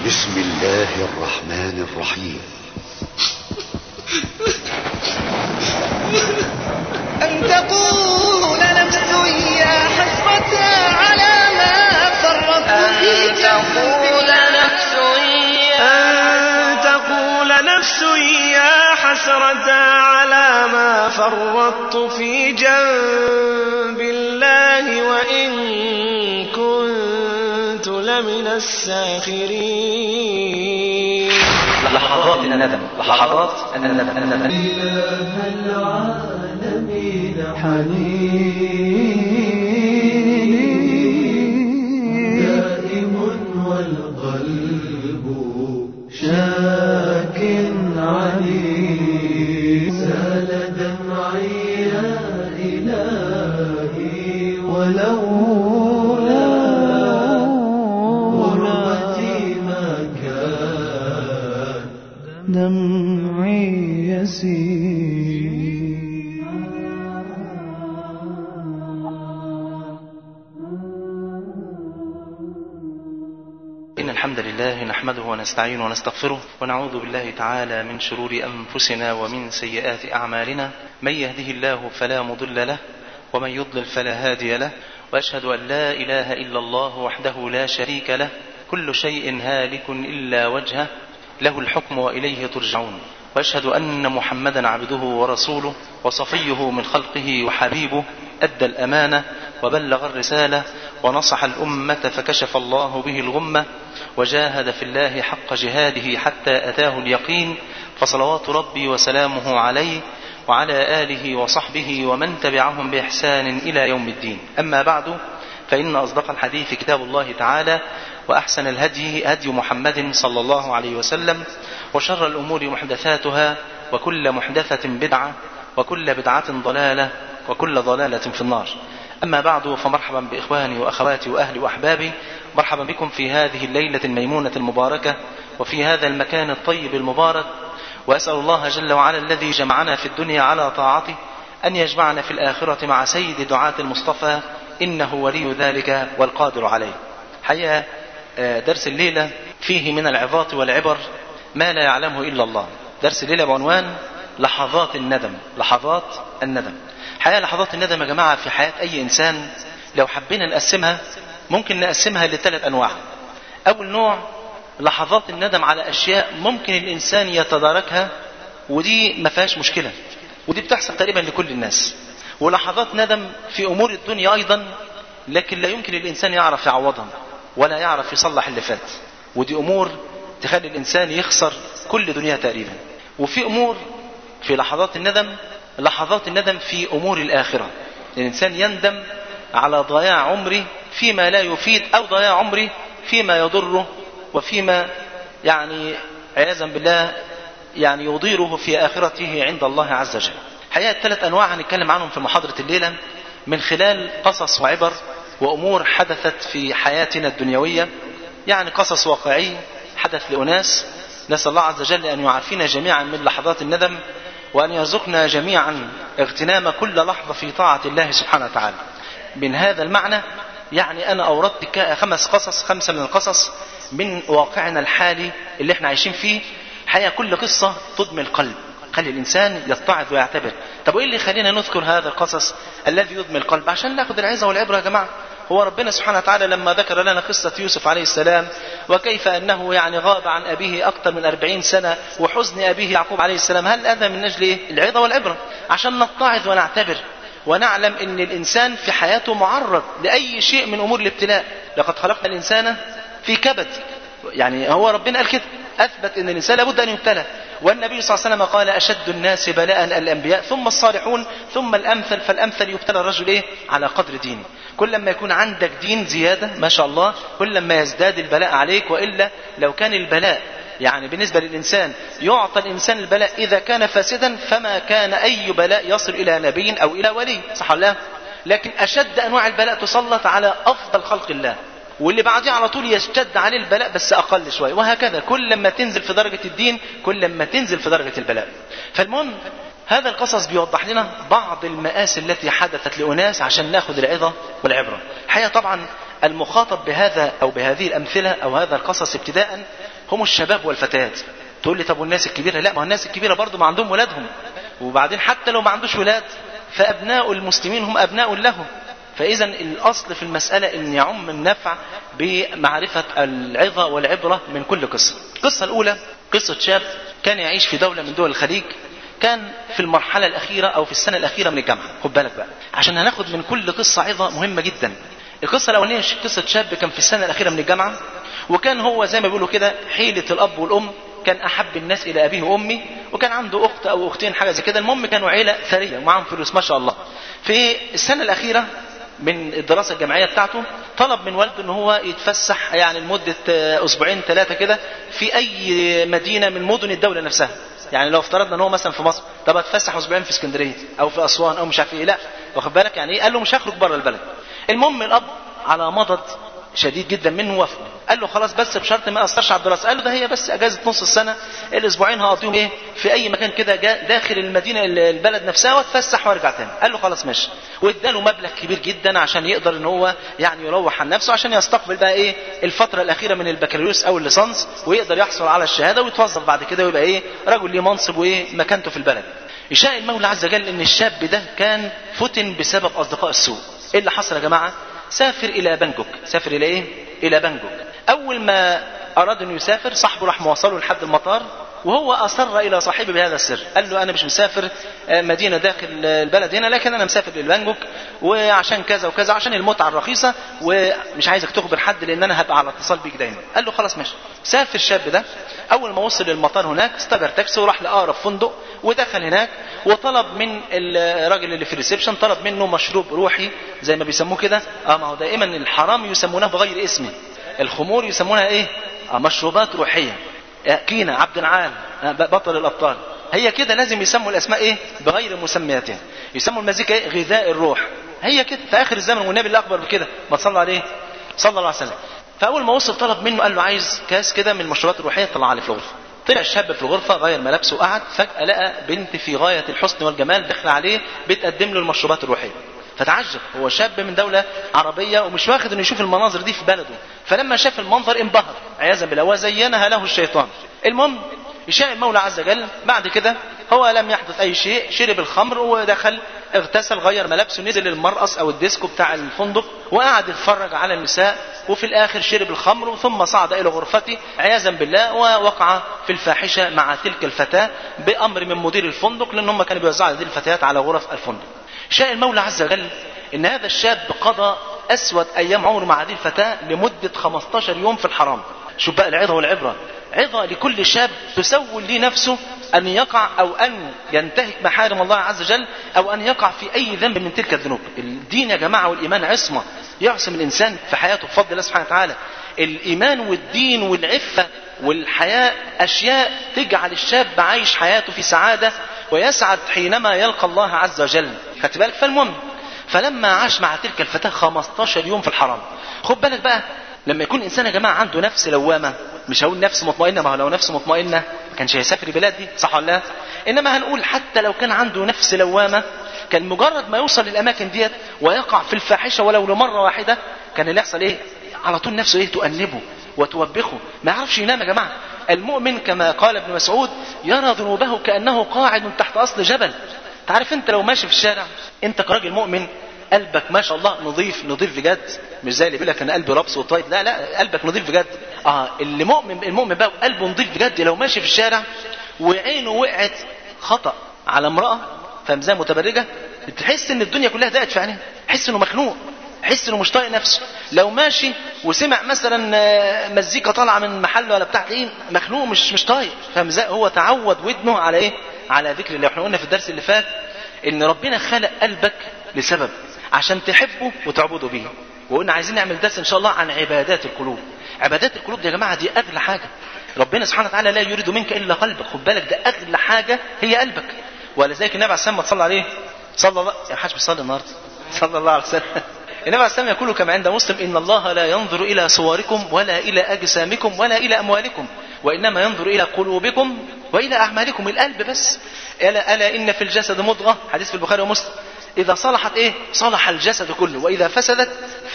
بسم الله الرحمن الرحيم أن تقول نفس يا حسرة على ما فرطت في أن تقول نفس أن تقول نفس يا حسرة على ما فرطت في جنب الله وإن كنت لمن الساخرين لحظات الندم لحظات الندم الندم دائم والقلب شاك عليم سال دمعي يا إلهي ولولا غربتي ما كان دمعي يسير إن الحمد لله نحمده ونستعينه ونستغفره ونعوذ بالله تعالى من شرور أنفسنا ومن سيئات أعمالنا من يهده الله فلا مضل له ومن يضلل فلا هادي له وأشهد أن لا إله إلا الله وحده لا شريك له كل شيء هالك إلا وجهه له الحكم وإليه ترجعون وأشهد أن محمدا عبده ورسوله وصفيه من خلقه وحبيبه أدى الأمانة وبلغ الرسالة ونصح الأمة فكشف الله به الغمة وجاهد في الله حق جهاده حتى أتاه اليقين فصلوات ربي وسلامه عليه وعلى آله وصحبه ومن تبعهم بإحسان إلى يوم الدين أما بعد فإن أصدق الحديث كتاب الله تعالى وأحسن الهدي هدي محمد صلى الله عليه وسلم وشر الأمور محدثاتها وكل محدثة بدعة وكل بدعة ضلالة وكل ضلالة في النار أما بعد فمرحبا بإخواني وأخواتي وأهلي وأحبابي مرحبا بكم في هذه الليلة الميمونة المباركة وفي هذا المكان الطيب المبارك وأسأل الله جل وعلا الذي جمعنا في الدنيا على طاعته أن يجمعنا في الآخرة مع سيد دعاة المصطفى إنه ولي ذلك والقادر عليه حقيقة آه، درس الليلة فيه من العظات والعبر ما لا يعلمه إلا الله درس الليلة بعنوان لحظات الندم لحظات الندم حقيقة لحظات الندم يا جماعة في حياة أي إنسان لو حبينا نقسمها ممكن نقسمها لثلاث أنواع أول نوع لحظات الندم على أشياء ممكن الإنسان يتداركها ودي ما فيهاش مشكلة ودي بتحصل تقريبا لكل الناس ولحظات ندم في أمور الدنيا أيضا لكن لا يمكن الإنسان يعرف يعوضها ولا يعرف يصلح اللي فات ودي أمور تخلي الإنسان يخسر كل دنيا تقريبا وفي أمور في لحظات الندم لحظات الندم في أمور الآخرة الإنسان يندم على ضياع عمره فيما لا يفيد أو ضياع عمره فيما يضره وفيما يعني عياذا بالله يعني يضيره في آخرته عند الله عز وجل حقيقة ثلاث أنواع هنتكلم عنهم في محاضرة الليلة من خلال قصص وعبر وأمور حدثت في حياتنا الدنيوية يعني قصص واقعي حدث لأناس نسأل الله عز وجل أن يعافينا جميعا من لحظات الندم وأن يرزقنا جميعا اغتنام كل لحظة في طاعة الله سبحانه وتعالى من هذا المعنى يعني أنا أوردت ك- خمس قصص خمسة من القصص من واقعنا الحالي اللي احنا عايشين فيه حقيقة كل قصة تدمي القلب خلي الإنسان يتعظ ويعتبر طب وإيه اللي يخلينا نذكر هذا القصص الذي يدمي القلب عشان ناخد العظة والعبرة يا جماعة هو ربنا سبحانه وتعالى لما ذكر لنا قصة يوسف عليه السلام وكيف أنه يعني غاب عن أبيه أكثر من أربعين سنة وحزن أبيه يعقوب عليه السلام هل هذا من أجل إيه؟ العظة والعبرة عشان نتعظ ونعتبر ونعلم ان الانسان في حياته معرض لاي شيء من امور الابتلاء لقد خلقنا الانسان في كبد يعني هو ربنا قال كده اثبت ان الانسان لابد ان يبتلى والنبي صلى الله عليه وسلم قال اشد الناس بلاء الانبياء ثم الصالحون ثم الامثل فالامثل يبتلى الرجل ايه على قدر دينه كل ما يكون عندك دين زياده ما شاء الله كل ما يزداد البلاء عليك والا لو كان البلاء يعني بالنسبة للإنسان يعطى الإنسان البلاء إذا كان فاسدا فما كان أي بلاء يصل إلى نبي أو إلى ولي صح ولا لا؟ لكن أشد أنواع البلاء تسلط على أفضل خلق الله واللي بعديه على طول يشتد عليه البلاء بس أقل شوية وهكذا كل ما تنزل في درجة الدين كل ما تنزل في درجة البلاء فالمهم هذا القصص بيوضح لنا بعض المآسي التي حدثت لأناس عشان ناخد العظة والعبرة الحقيقة طبعا المخاطب بهذا أو بهذه الأمثلة أو هذا القصص ابتداء هم الشباب والفتيات تقول لي طب والناس الكبيرة لا ما هو الناس الكبيرة برضو ما عندهم ولادهم وبعدين حتى لو ما عندوش ولاد فأبناء المسلمين هم أبناء له فإذا الأصل في المسألة أن يعم النفع بمعرفة العظة والعبرة من كل قصة القصة الأولى قصة شاب كان يعيش في دولة من دول الخليج كان في المرحلة الأخيرة أو في السنة الأخيرة من الجامعة خد بالك بقى عشان هناخد من كل قصة عظة مهمة جدا القصة الأولانية قصة شاب كان في السنة الأخيرة من الجامعة وكان هو زي ما بيقولوا كده حيلة الأب والأم كان أحب الناس إلى أبيه وأمي وكان عنده أخت أو أختين حاجة زي كده المهم كانوا عيلة ثرية ومعاهم فلوس ما شاء الله في السنة الأخيرة من الدراسة الجامعية بتاعته طلب من والده ان هو يتفسح يعني لمدة اسبوعين ثلاثة كده في اي مدينة من مدن الدولة نفسها يعني لو افترضنا ان هو مثلا في مصر طب اتفسح اسبوعين في اسكندرية او في اسوان او مش عارف ايه لا واخد بالك يعني ايه قال له مش هخرج بره البلد المهم الاب على مضض شديد جدا منه وافق قال له خلاص بس بشرط ما اثرش على الدراسه قال له ده هي بس اجازه نص السنه الاسبوعين هقضيهم ايه في اي مكان كده داخل المدينه البلد نفسها واتفسح وارجع تاني قال له خلاص ماشي واداله مبلغ كبير جدا عشان يقدر ان هو يعني يروح عن نفسه عشان يستقبل بقى ايه الفتره الاخيره من البكالوريوس او الليسانس ويقدر يحصل على الشهاده ويتوظف بعد كده ويبقى ايه رجل ليه منصب وايه مكانته في البلد يشاء المولى عز وجل ان الشاب ده كان فتن بسبب اصدقاء السوء ايه اللي حصل يا جماعه سافر الى بنجوك سافر الى ايه الى بنجوك اول ما اراد انه يسافر صاحبه راح موصله لحد المطار وهو اصر الى صاحبه بهذا السر قال له انا مش مسافر مدينه داخل البلد هنا لكن انا مسافر لبنجوك وعشان كذا وكذا عشان المتعه الرخيصه ومش عايزك تخبر حد لان انا هبقى على اتصال بيك دايما قال له خلاص ماشي سافر الشاب ده اول ما وصل للمطار هناك استجر تاكسي وراح لاقرب فندق ودخل هناك وطلب من الراجل اللي في الريسبشن طلب منه مشروب روحي زي ما بيسموه كده اه ما هو دائما الحرام يسمونه بغير اسمه الخمور يسمونها ايه آه مشروبات روحيه كينا عبد العال بطل الابطال هي كده لازم يسموا الاسماء ايه بغير مسمياتها يسموا المزيكا ايه غذاء الروح هي كده في اخر الزمن والنبي اللي اكبر بكده ما تصلى عليه صلى الله عليه وسلم فاول ما وصل طلب منه قال له عايز كاس كده من المشروبات الروحيه طلع لي في الغرفه طلع الشاب في الغرفة غير ملابسه وقعد فجأة لقى بنت في غاية الحسن والجمال داخلة عليه بتقدم له المشروبات الروحية فتعجب هو شاب من دولة عربية ومش واخد انه يشوف المناظر دي في بلده فلما شاف المنظر انبهر عياذا بالله وزينها له الشيطان المهم يشاء المولى عز وجل بعد كده هو لم يحدث اي شيء شرب الخمر ودخل اغتسل غير ملابسه نزل المرقص او الديسكو بتاع الفندق وقعد يتفرج على النساء وفي الاخر شرب الخمر ثم صعد الى غرفته عياذا بالله ووقع في الفاحشه مع تلك الفتاه بامر من مدير الفندق لان هم كانوا بيوزعوا هذه الفتيات على غرف الفندق. شاء المولى عز وجل ان هذا الشاب قضى اسود ايام عمره مع هذه الفتاه لمده 15 يوم في الحرام. شوف بقى العظه والعبره عظة لكل شاب تسول لي نفسه أن يقع أو أن ينتهك محارم الله عز وجل أو أن يقع في أي ذنب من تلك الذنوب الدين يا جماعة والإيمان عصمة يعصم الإنسان في حياته بفضل الله سبحانه وتعالى الإيمان والدين والعفة والحياء أشياء تجعل الشاب عايش حياته في سعادة ويسعد حينما يلقى الله عز وجل خدت بالك فالمهم فلما عاش مع تلك الفتاة 15 يوم في الحرام خد بالك بقى لما يكون الانسان يا جماعه عنده نفس لوامه مش هقول نفس مطمئنه ما هو لو نفس مطمئنه ما كانش هيسافر البلاد دي صح ولا لا؟ انما هنقول حتى لو كان عنده نفس لوامه كان مجرد ما يوصل للاماكن ديت ويقع في الفاحشه ولو لمره واحده كان اللي يحصل ايه؟ على طول نفسه ايه؟ تؤنبه وتوبخه ما يعرفش ينام يا جماعه المؤمن كما قال ابن مسعود يرى ذنوبه كانه قاعد تحت اصل جبل تعرف انت لو ماشي في الشارع انت كراجل مؤمن قلبك ما شاء الله نظيف نظيف بجد مش زي اللي بيقول لك انا قلبي ربص وطايت لا لا قلبك نظيف بجد اه اللي مؤمن المؤمن بقى قلبه نظيف بجد لو ماشي في الشارع وعينه وقعت خطا على امراه فاهم زي متبرجه بتحس ان الدنيا كلها ضاقت في عينيه تحس انه مخنوق يحس انه مش طايق نفسه لو ماشي وسمع مثلا مزيكا طالعه من محل ولا بتاع ايه مخنوق مش مش طايق فاهم ازاي هو تعود ودنه على ايه على ذكر الله احنا قلنا في الدرس اللي فات ان ربنا خلق قلبك لسبب عشان تحبه وتعبده به وقلنا عايزين نعمل درس ان شاء الله عن عبادات القلوب عبادات القلوب دي يا جماعه دي اغلى حاجه ربنا سبحانه وتعالى لا يريد منك الا قلبك خد بالك ده اغلى حاجه هي قلبك ولذلك النبي عليه الصلاه والسلام صلى عليه صلى الله يا حاج بيصلي النهارده صلى الله عليه وسلم النبي عليه السلام يقول كما عند مسلم ان الله لا ينظر الى صوركم ولا الى اجسامكم ولا الى اموالكم وانما ينظر الى قلوبكم والى اعمالكم القلب بس الا الا ان في الجسد مضغه حديث في البخاري ومسلم إذا صلحت إيه؟ صلح الجسد كله، وإذا فسدت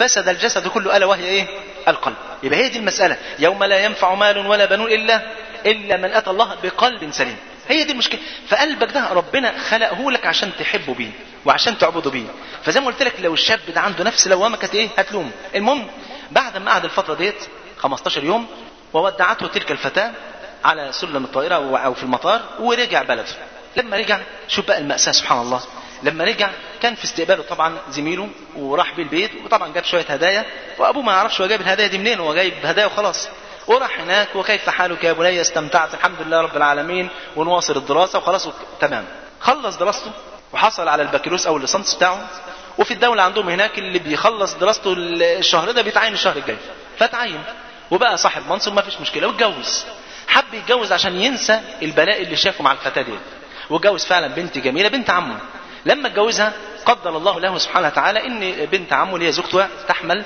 فسد الجسد كله الا وهي ايه القلب يبقى هي دي المساله يوم لا ينفع مال ولا بنون الا الا من اتى الله بقلب سليم هي دي المشكله فقلبك ده ربنا خلقه لك عشان تحبه بيه وعشان تعبده بيه فزي ما قلت لك لو الشاب ده عنده نفس لوامه كانت ايه هتلومه المهم بعد ما قعد الفتره ديت 15 يوم وودعته تلك الفتاه على سلم الطائره او في المطار ورجع بلده لما رجع شوف بقى المأساة سبحان الله لما رجع كان في استقباله طبعا زميله وراح بيه البيت وطبعا جاب شويه هدايا وابوه ما يعرفش هو جايب الهدايا دي منين هو جايب هدايا وخلاص وراح هناك وكيف حالك يا بني استمتعت الحمد لله رب العالمين ونواصل الدراسه وخلاص وك... تمام خلص دراسته وحصل على البكالوريوس او الليسانس بتاعه وفي الدوله عندهم هناك اللي بيخلص دراسته الشهر ده بيتعين الشهر الجاي فتعين وبقى صاحب منصب ما فيش مشكله واتجوز حب يتجوز عشان ينسى البلاء اللي شافه مع الفتاه دي واتجوز فعلا بنت جميله بنت عمه لما اتجوزها قدر الله له سبحانه وتعالى ان بنت عمه اللي هي زوجته تحمل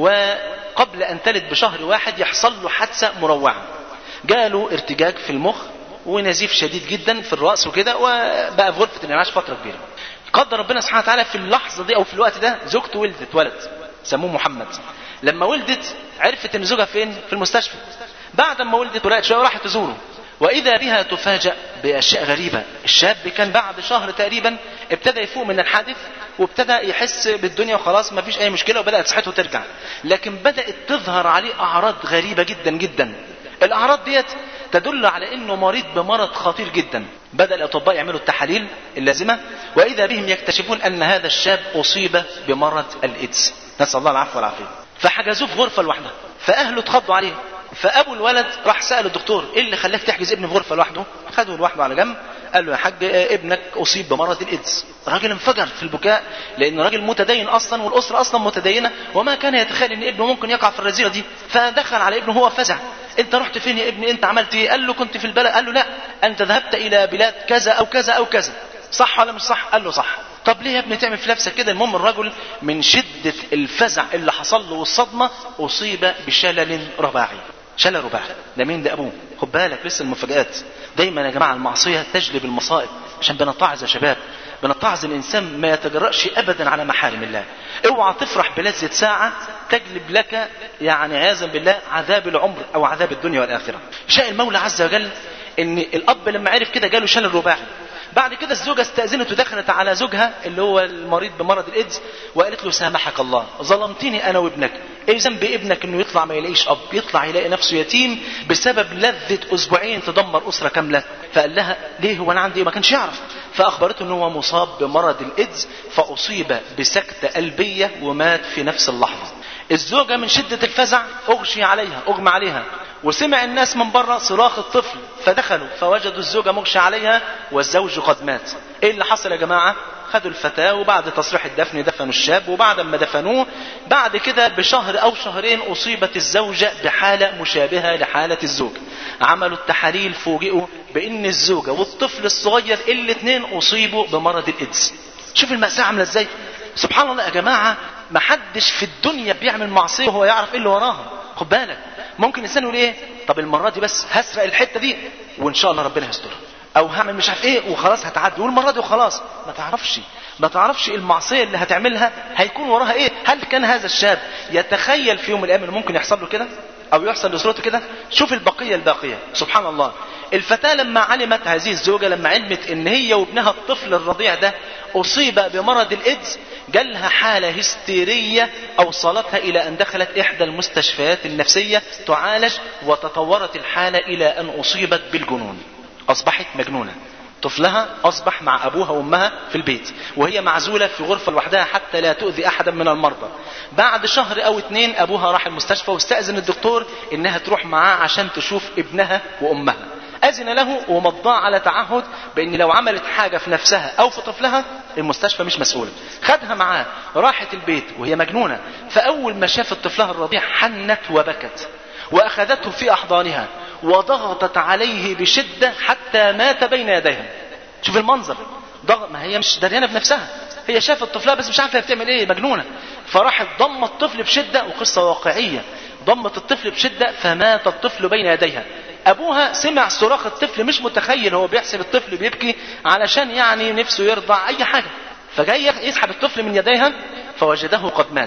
وقبل ان تلد بشهر واحد يحصل له حادثه مروعه جاله ارتجاج في المخ ونزيف شديد جدا في الراس وكده وبقى في غرفه الانعاش فتره كبيره قدر ربنا سبحانه وتعالى في اللحظه دي او في الوقت ده زوجته ولدت ولد سموه محمد لما ولدت عرفت ان زوجها فين في المستشفى بعد ما ولدت ولقت شويه راحت تزوره واذا بها تفاجأ باشياء غريبه الشاب كان بعد شهر تقريبا ابتدى يفوق من الحادث وابتدى يحس بالدنيا وخلاص ما فيش اي مشكله وبدات صحته ترجع لكن بدات تظهر عليه اعراض غريبه جدا جدا الاعراض ديت تدل على انه مريض بمرض خطير جدا بدا الاطباء يعملوا التحاليل اللازمه واذا بهم يكتشفون ان هذا الشاب اصيب بمرض الايدز نسال الله العفو والعافيه فحجزوه في غرفه لوحده فاهله اتخضوا عليه فابو الولد راح سال الدكتور ايه اللي خلاك تحجز ابني في غرفه لوحده خده لوحده على جنب قال له يا حاج ابنك اصيب بمرض الايدز الراجل انفجر في البكاء لانه راجل متدين اصلا والاسره اصلا متدينه وما كان يتخيل ان ابنه ممكن يقع في الرذيله دي فدخل على ابنه هو فزع انت رحت فين يا ابني انت عملت ايه قال له كنت في البلد قال له لا انت ذهبت الى بلاد كذا او كذا او كذا صح ولا مش صح قال له صح طب ليه يا ابني تعمل في نفسك كده المهم الرجل من شدة الفزع اللي حصل له والصدمة أصيب بشلل رباعي شلل رباعي ده مين ده أبوه خد بالك لسه المفاجآت دايما يا جماعة المعصية تجلب المصائب عشان بنتعظ يا شباب بنتعظ الإنسان ما يتجرأش أبدا على محارم الله اوعى تفرح بلذة ساعة تجلب لك يعني عياذا بالله عذاب العمر أو عذاب الدنيا والآخرة شاء المولى عز وجل ان الاب لما عرف كده جاله شلل رباعي بعد كده الزوجه استاذنت ودخلت على زوجها اللي هو المريض بمرض الايدز وقالت له سامحك الله ظلمتني انا وابنك ايه ذنب ابنك انه يطلع ما يلاقيش اب يطلع يلاقي نفسه يتيم بسبب لذه اسبوعين تدمر اسره كامله فقال لها ليه هو انا عندي ما كانش يعرف فاخبرته ان هو مصاب بمرض الايدز فاصيب بسكته قلبيه ومات في نفس اللحظه الزوجه من شده الفزع اغشي عليها اغمى عليها وسمع الناس من بره صراخ الطفل فدخلوا فوجدوا الزوجه مغشى عليها والزوج قد مات ايه اللي حصل يا جماعه خدوا الفتاة وبعد تصريح الدفن دفنوا الشاب وبعد ما دفنوه بعد كده بشهر أو شهرين أصيبت الزوجة بحالة مشابهة لحالة الزوج عملوا التحاليل فوجئوا بأن الزوجة والطفل الصغير الاثنين أصيبوا بمرض الإيدز شوف المأساة عاملة ازاي سبحان الله يا جماعة ما حدش في الدنيا بيعمل معصية وهو يعرف ايه اللي وراها خد بالك ممكن الانسان يقول ايه طب المرة دي بس هسرق الحتة دي وان شاء الله ربنا هيسترها او هعمل مش عارف ايه وخلاص هتعدي والمره دي وخلاص ما تعرفش ما تعرفش المعصيه اللي هتعملها هيكون وراها ايه هل كان هذا الشاب يتخيل في يوم من الايام انه ممكن يحصل له كده او يحصل لاسرته كده شوف البقيه الباقيه سبحان الله الفتاه لما علمت هذه الزوجه لما علمت ان هي وابنها الطفل الرضيع ده اصيب بمرض الايدز جالها حالة هستيرية أوصلتها إلى أن دخلت إحدى المستشفيات النفسية تعالج وتطورت الحالة إلى أن أصيبت بالجنون أصبحت مجنونة طفلها أصبح مع أبوها وأمها في البيت وهي معزولة في غرفة لوحدها حتى لا تؤذي أحدا من المرضى بعد شهر أو اتنين أبوها راح المستشفى واستأذن الدكتور إنها تروح معاه عشان تشوف ابنها وأمها أذن له ومضاه على تعهد بأن لو عملت حاجة في نفسها أو في طفلها المستشفى مش مسؤولة خدها معاه راحت البيت وهي مجنونة فأول ما شافت طفلها الرضيع حنت وبكت وأخذته في أحضانها وضغطت عليه بشدة حتى مات بين يديها شوف المنظر ضغط ما هي مش دريانة بنفسها هي شافت طفلها بس مش عارفة هي بتعمل ايه مجنونة فراحت ضمت الطفل بشدة وقصة واقعية ضمت الطفل بشدة فمات الطفل بين يديها ابوها سمع صراخ الطفل مش متخيل هو بيحسب الطفل بيبكي علشان يعني نفسه يرضع اي حاجة فجاي يسحب الطفل من يديها فوجده قد مات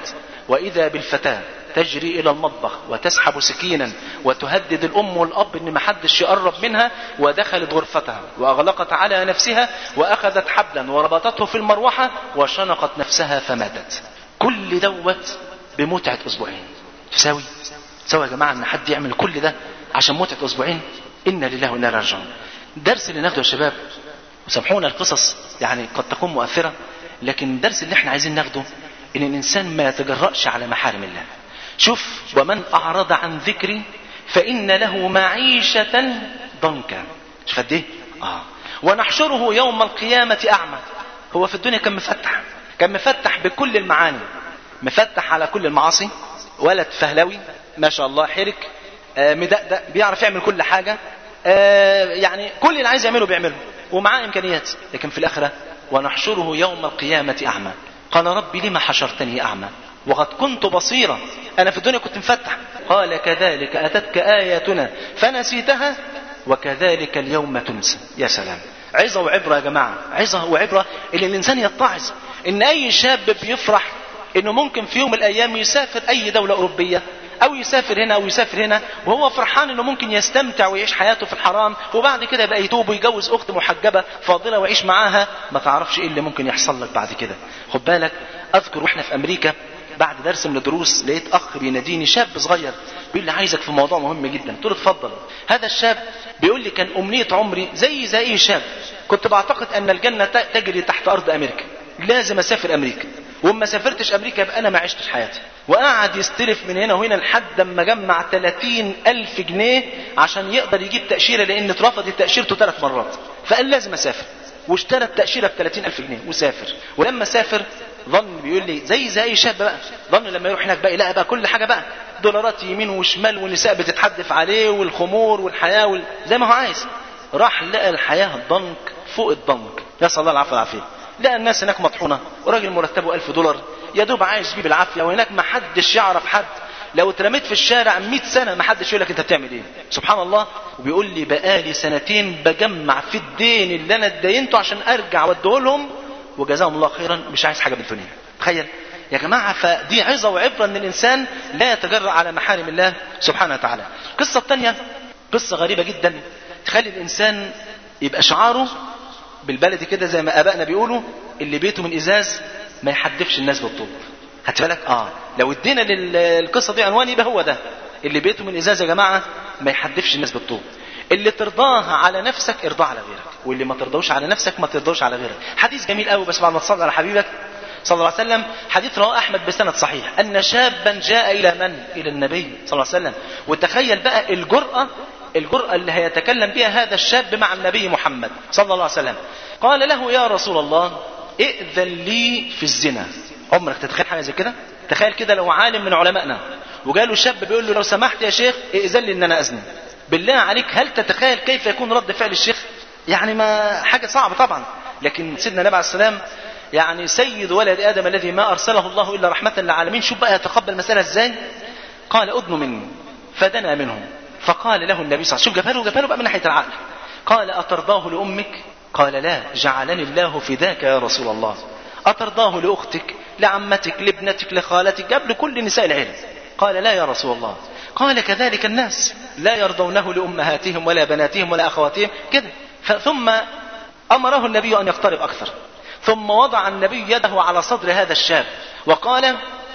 وإذا بالفتاة تجري إلى المطبخ وتسحب سكينا وتهدد الأم والأب إن محدش يقرب منها ودخلت غرفتها وأغلقت على نفسها وأخذت حبلا وربطته في المروحة وشنقت نفسها فماتت كل دوت بمتعة أسبوعين تساوي تساوي يا جماعة إن حد يعمل كل ده عشان متعة أسبوعين إنا لله وإنا إليه راجعون الدرس اللي ناخده يا شباب وسامحونا القصص يعني قد تكون مؤثرة لكن الدرس اللي احنا عايزين ناخده ان الانسان ما يتجرأش على محارم الله شوف ومن اعرض عن ذكري فان له معيشة ضنكا شوف قد ايه اه ونحشره يوم القيامة اعمى هو في الدنيا كان مفتح كان مفتح بكل المعاني مفتح على كل المعاصي ولد فهلوي ما شاء الله حرك آه مدقدق بيعرف يعمل كل حاجة آه يعني كل اللي عايز يعمله بيعمله ومعاه امكانيات لكن في الاخره ونحشره يوم القيامه اعمى قال ربي لما حشرتني اعمى وقد كنت بصيرا انا في الدنيا كنت مفتح قال كذلك اتتك اياتنا فنسيتها وكذلك اليوم تنسى يا سلام عظه وعبره يا جماعه عظه وعبره ان الانسان يتعظ ان اي شاب بيفرح انه ممكن في يوم من الايام يسافر اي دوله اوروبيه او يسافر هنا او يسافر هنا وهو فرحان انه ممكن يستمتع ويعيش حياته في الحرام وبعد كده يبقى يتوب ويجوز اخت محجبه فاضله ويعيش معاها ما تعرفش ايه اللي ممكن يحصل لك بعد كده خد بالك اذكر واحنا في امريكا بعد درس من الدروس لقيت اخ بيناديني شاب صغير بيقول لي عايزك في موضوع مهم جدا قلت له اتفضل هذا الشاب بيقول لي كان امنيه عمري زي زي اي شاب كنت بعتقد ان الجنه تجري تحت ارض امريكا لازم اسافر امريكا وما سافرتش امريكا يبقى انا ما عشتش حياتي وقعد يستلف من هنا وهنا لحد ما جمع 30 الف جنيه عشان يقدر يجيب تاشيره لان اترفضت تاشيرته ثلاث مرات فقال لازم اسافر واشترى التاشيره ب 30 الف جنيه وسافر ولما سافر ظن بيقول لي زي زي اي شاب بقى ظن لما يروح هناك بقى يلاقي بقى كل حاجه بقى دولارات يمين وشمال والنساء بتتحدف عليه والخمور والحياه وال... زي ما هو عايز راح لقى الحياه ضنك فوق الضنك نسال الله العفو والعافيه لقى الناس هناك مطحونه وراجل مرتبه ألف دولار يا دوب عايش بيه بالعافيه وهناك ما حدش يعرف حد لو اترميت في الشارع 100 سنه ما حدش يقول لك انت بتعمل ايه سبحان الله وبيقول لي بقالي سنتين بجمع في الدين اللي انا اتدينته عشان ارجع واديه لهم وجزاهم الله خيرا مش عايز حاجه من الدنيا تخيل يا جماعة فدي عظة وعبرة ان الانسان لا يتجرأ على محارم الله سبحانه وتعالى القصة الثانية قصة غريبة جدا تخلي الانسان يبقى شعاره بالبلدي كده زي ما ابائنا بيقولوا اللي بيته من ازاز ما يحدفش الناس بالطوب هات بالك اه لو ادينا للقصه دي عنوان يبقى هو ده اللي بيته من ازاز يا جماعه ما يحدفش الناس بالطوب اللي ترضاها على نفسك ارضاه على غيرك واللي ما ترضوش على نفسك ما ترضوش على غيرك حديث جميل قوي بس بعد ما تصلي على حبيبك صلى الله عليه وسلم حديث رواه احمد بسند صحيح ان شابا جاء الى من الى النبي صلى الله عليه وسلم وتخيل بقى الجرأة الجرأة اللي هيتكلم بها هذا الشاب مع النبي محمد صلى الله عليه وسلم قال له يا رسول الله ائذن لي في الزنا عمرك تتخيل حاجه زي كده تخيل كده لو عالم من علمائنا وجاله شاب بيقول له لو سمحت يا شيخ ائذن لي ان انا ازني بالله عليك هل تتخيل كيف يكون رد فعل الشيخ يعني ما حاجه صعبه طبعا لكن سيدنا النبي عليه السلام يعني سيد ولد ادم الذي ما ارسله الله الا رحمه للعالمين شوف بقى يتقبل المساله ازاي قال ادن مني فدنا منهم فقال له النبي صلى الله عليه وسلم شوف جابها له جابها له بقى من ناحيه العقل قال اترضاه لامك قال لا جعلني الله فداك يا رسول الله أترضاه لأختك لعمتك لابنتك لخالتك جاب لكل نساء العلم قال لا يا رسول الله قال كذلك الناس لا يرضونه لأمهاتهم ولا بناتهم ولا أخواتهم كده ثم أمره النبي أن يقترب أكثر ثم وضع النبي يده على صدر هذا الشاب وقال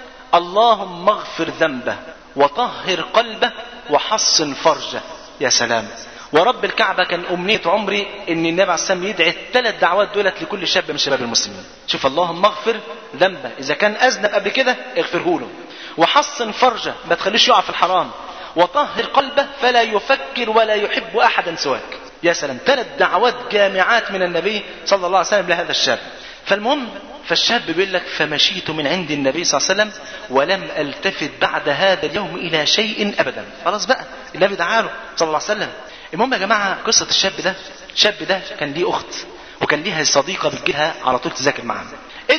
اللهم اغفر ذنبه وطهر قلبه وحصن فرجه يا سلام ورب الكعبة كان أمنية عمري إن النبي عليه السلام يدعي الثلاث دعوات دولت لكل شاب من شباب المسلمين. شوف اللهم اغفر ذنبه، إذا كان أذنب قبل كده اغفره له. وحصن فرجه، ما تخليش يقع في الحرام. وطهر قلبه فلا يفكر ولا يحب أحدا سواك. يا سلام، ثلاث دعوات جامعات من النبي صلى الله عليه وسلم لهذا الشاب. فالمهم فالشاب بيقول لك فمشيت من عند النبي صلى الله عليه وسلم ولم التفت بعد هذا اليوم الى شيء ابدا خلاص بقى النبي دعاله صلى الله عليه وسلم المهم يا جماعه قصه الشاب ده الشاب ده كان ليه اخت وكان ليها صديقه بتجيلها على طول تذاكر معاها ادعوا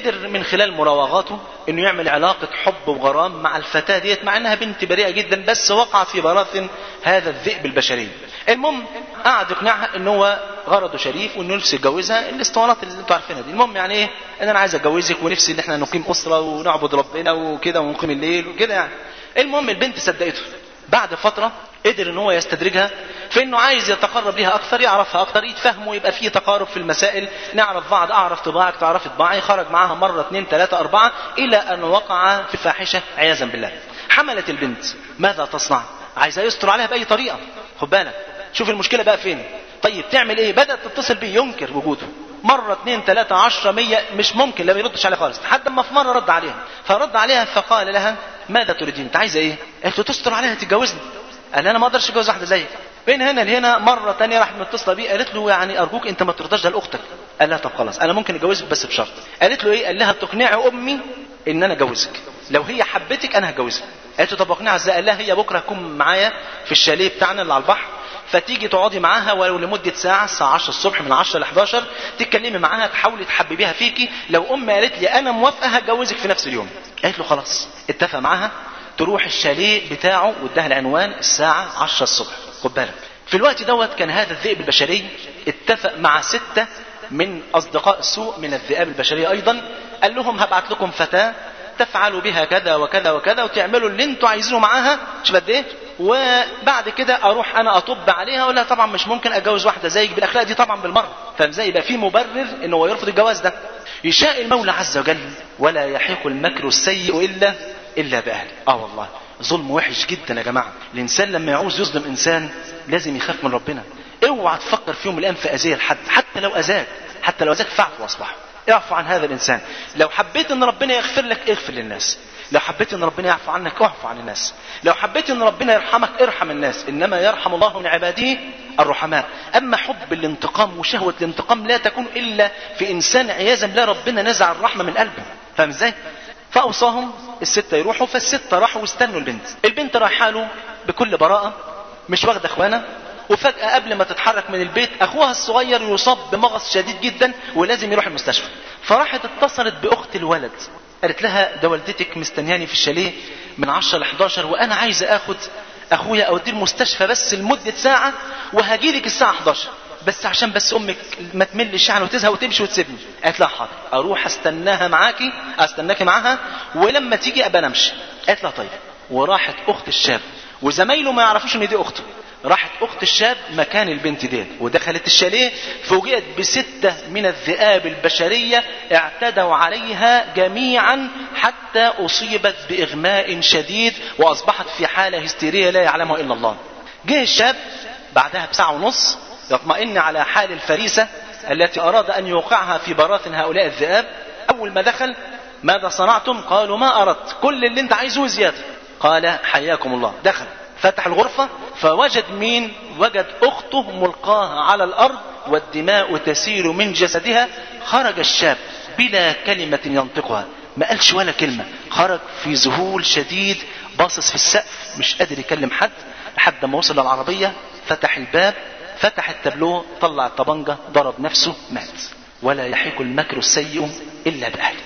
قدر من خلال مراوغاته انه يعمل علاقة حب وغرام مع الفتاة ديت مع انها بنت بريئة جدا بس وقع في براثن هذا الذئب البشري المهم قعد يقنعها ان هو غرضه شريف وانه نفسه يتجوزها الاسطوانات اللي انتوا عارفينها دي المهم يعني ايه ان انا عايز اتجوزك ونفسي ان احنا نقيم اسره ونعبد ربنا وكده ونقيم الليل وكده يعني المهم البنت صدقته بعد فتره قدر ان هو يستدرجها في انه عايز يتقرب ليها اكثر يعرفها اكثر يتفهموا يبقى في تقارب في المسائل نعرف بعض اعرف طباعك تعرفي طباعي خرج معاها مره اثنين ثلاثه اربعه الى ان وقع في فاحشه عياذا بالله حملت البنت ماذا تصنع عايزه يستر عليها باي طريقه خد بالك شوف المشكله بقى فين طيب تعمل ايه بدات تتصل بيه ينكر وجوده مرة اتنين تلاتة عشرة مية مش ممكن لا ما يردش عليها خالص لحد ما في مرة رد عليها فرد عليها فقال لها ماذا تريدين انت عايزة ايه قالت له تستر عليها تتجوزني قال انا ما اقدرش اتجوز واحدة زيك بين هنا لهنا مرة تانية راحت متصلة بيه قالت له يعني ارجوك انت ما ترضاش ده لاختك قال لها طب خلاص انا ممكن اتجوزك بس بشرط قالت له ايه قال لها تقنعي امي ان انا اتجوزك لو هي حبتك انا هتجوزك قالت له طب اقنعها ازاي قال لها هي بكره هتكون معايا في الشاليه بتاعنا اللي على البحر فتيجي تقعدي معاها ولو لمده ساعه الساعه 10 الصبح من 10 ل 11 تتكلمي معاها تحاولي تحببيها فيكي لو امي قالت لي انا موافقه هتجوزك في نفس اليوم قالت له خلاص اتفق معاها تروح الشاليه بتاعه واداها العنوان الساعه 10 الصبح خد بالك في الوقت دوت كان هذا الذئب البشري اتفق مع سته من اصدقاء السوء من الذئاب البشريه ايضا قال لهم هبعت لكم فتاه تفعلوا بها كذا وكذا وكذا وتعملوا اللي انتوا عايزينه معاها شوف قد ايه وبعد كده اروح انا اطب عليها ولا طبعا مش ممكن اتجوز واحده زيك بالاخلاق دي طبعا بالمره فاهم ازاي يبقى في مبرر ان هو يرفض الجواز ده يشاء المولى عز وجل ولا يحيق المكر السيء الا الا باهله اه والله ظلم وحش جدا يا جماعه الانسان لما يعوز يظلم انسان لازم يخاف من ربنا اوعى تفكر في يوم من الايام في اذيه لحد حتى لو اذاك حتى لو اذاك فاعف واصبح اعفو عن هذا الانسان لو حبيت ان ربنا يغفر لك اغفر للناس لو حبيت ان ربنا يعفو عنك اعفو عن الناس لو حبيت ان ربنا يرحمك ارحم الناس انما يرحم الله من عباده الرحماء اما حب الانتقام وشهوة الانتقام لا تكون الا في انسان عياذا بالله ربنا نزع الرحمة من قلبه فاهم ازاي فاوصاهم الستة يروحوا فالستة راحوا واستنوا البنت البنت رايحه له بكل براءة مش واخده اخوانها وفجأة قبل ما تتحرك من البيت أخوها الصغير يصاب بمغص شديد جدا ولازم يروح المستشفى فراحت اتصلت بأخت الولد قالت لها ده والدتك مستنياني في الشاليه من 10 ل 11 وأنا عايزة آخد أخويا أوديه المستشفى بس لمدة ساعة وهجيلك الساعة 11 بس عشان بس امك ما تملش يعني وتزهق وتمشي وتسيبني قالت لها حاضر اروح استناها معاكي استناكي معاها ولما تيجي ابقى امشي قالت لها طيب وراحت اخت الشاب وزمايله ما يعرفوش ان دي اخته راحت اخت الشاب مكان البنت ديت ودخلت الشاليه فوجئت بستة من الذئاب البشرية اعتدوا عليها جميعا حتى اصيبت باغماء شديد واصبحت في حالة هستيرية لا يعلمها الا الله جه الشاب بعدها بساعة ونص يطمئن على حال الفريسة التي اراد ان يوقعها في براثن هؤلاء الذئاب اول ما دخل ماذا صنعتم قالوا ما اردت كل اللي انت عايزه زيادة قال حياكم الله دخل فتح الغرفة فوجد مين وجد أخته ملقاها على الأرض والدماء تسيل من جسدها خرج الشاب بلا كلمة ينطقها ما قالش ولا كلمة خرج في ذهول شديد باصص في السقف مش قادر يكلم حد لحد ما وصل للعربية فتح الباب فتح التابلو طلع الطبنجة ضرب نفسه مات ولا يحيك المكر السيء إلا بأهله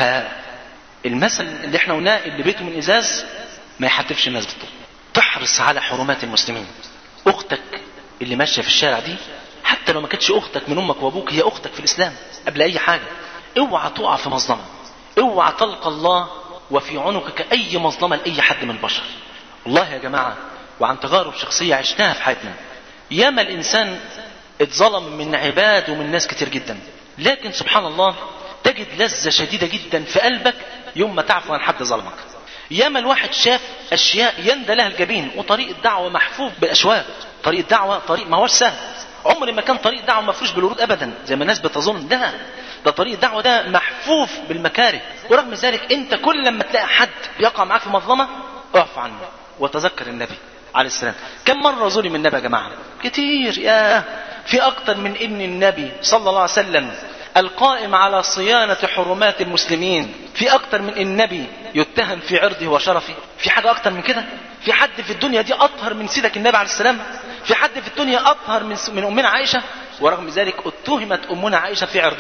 فالمثل اللي احنا قلناه اللي بيته من إزاز ما يحتفش الناس بالطول تحرص على حرمات المسلمين اختك اللي ماشيه في الشارع دي حتى لو ما كانتش اختك من امك وابوك هي اختك في الاسلام قبل اي حاجه اوعى تقع في مظلمه اوعى تلقى الله وفي عنقك اي مظلمه لاي حد من البشر والله يا جماعه وعن تجارب شخصيه عشناها في حياتنا ياما الانسان اتظلم من عباد ومن ناس كتير جدا لكن سبحان الله تجد لذه شديده جدا في قلبك يوم ما تعفو عن حد ظلمك ياما الواحد شاف اشياء يندى لها الجبين وطريق الدعوه محفوف بالاشواك طريق الدعوه طريق ما هوش سهل عمر ما كان طريق دعوه مفروش بالورود ابدا زي ما الناس بتظن ده ده طريق الدعوه ده محفوف بالمكاره ورغم ذلك انت كل لما تلاقي حد يقع معاك في مظلمه اعف عنه وتذكر النبي عليه السلام كم مره ظلم النبي يا جماعه كتير يا في اكتر من ان النبي صلى الله عليه وسلم القائم على صيانة حرمات المسلمين في أكتر من النبي يتهم في عرضه وشرفه في حاجة أكتر من كده في حد في الدنيا دي أطهر من سيدك النبي عليه السلام في حد في الدنيا أطهر من, من أمنا عائشة ورغم ذلك اتهمت أمنا عائشة في عرضها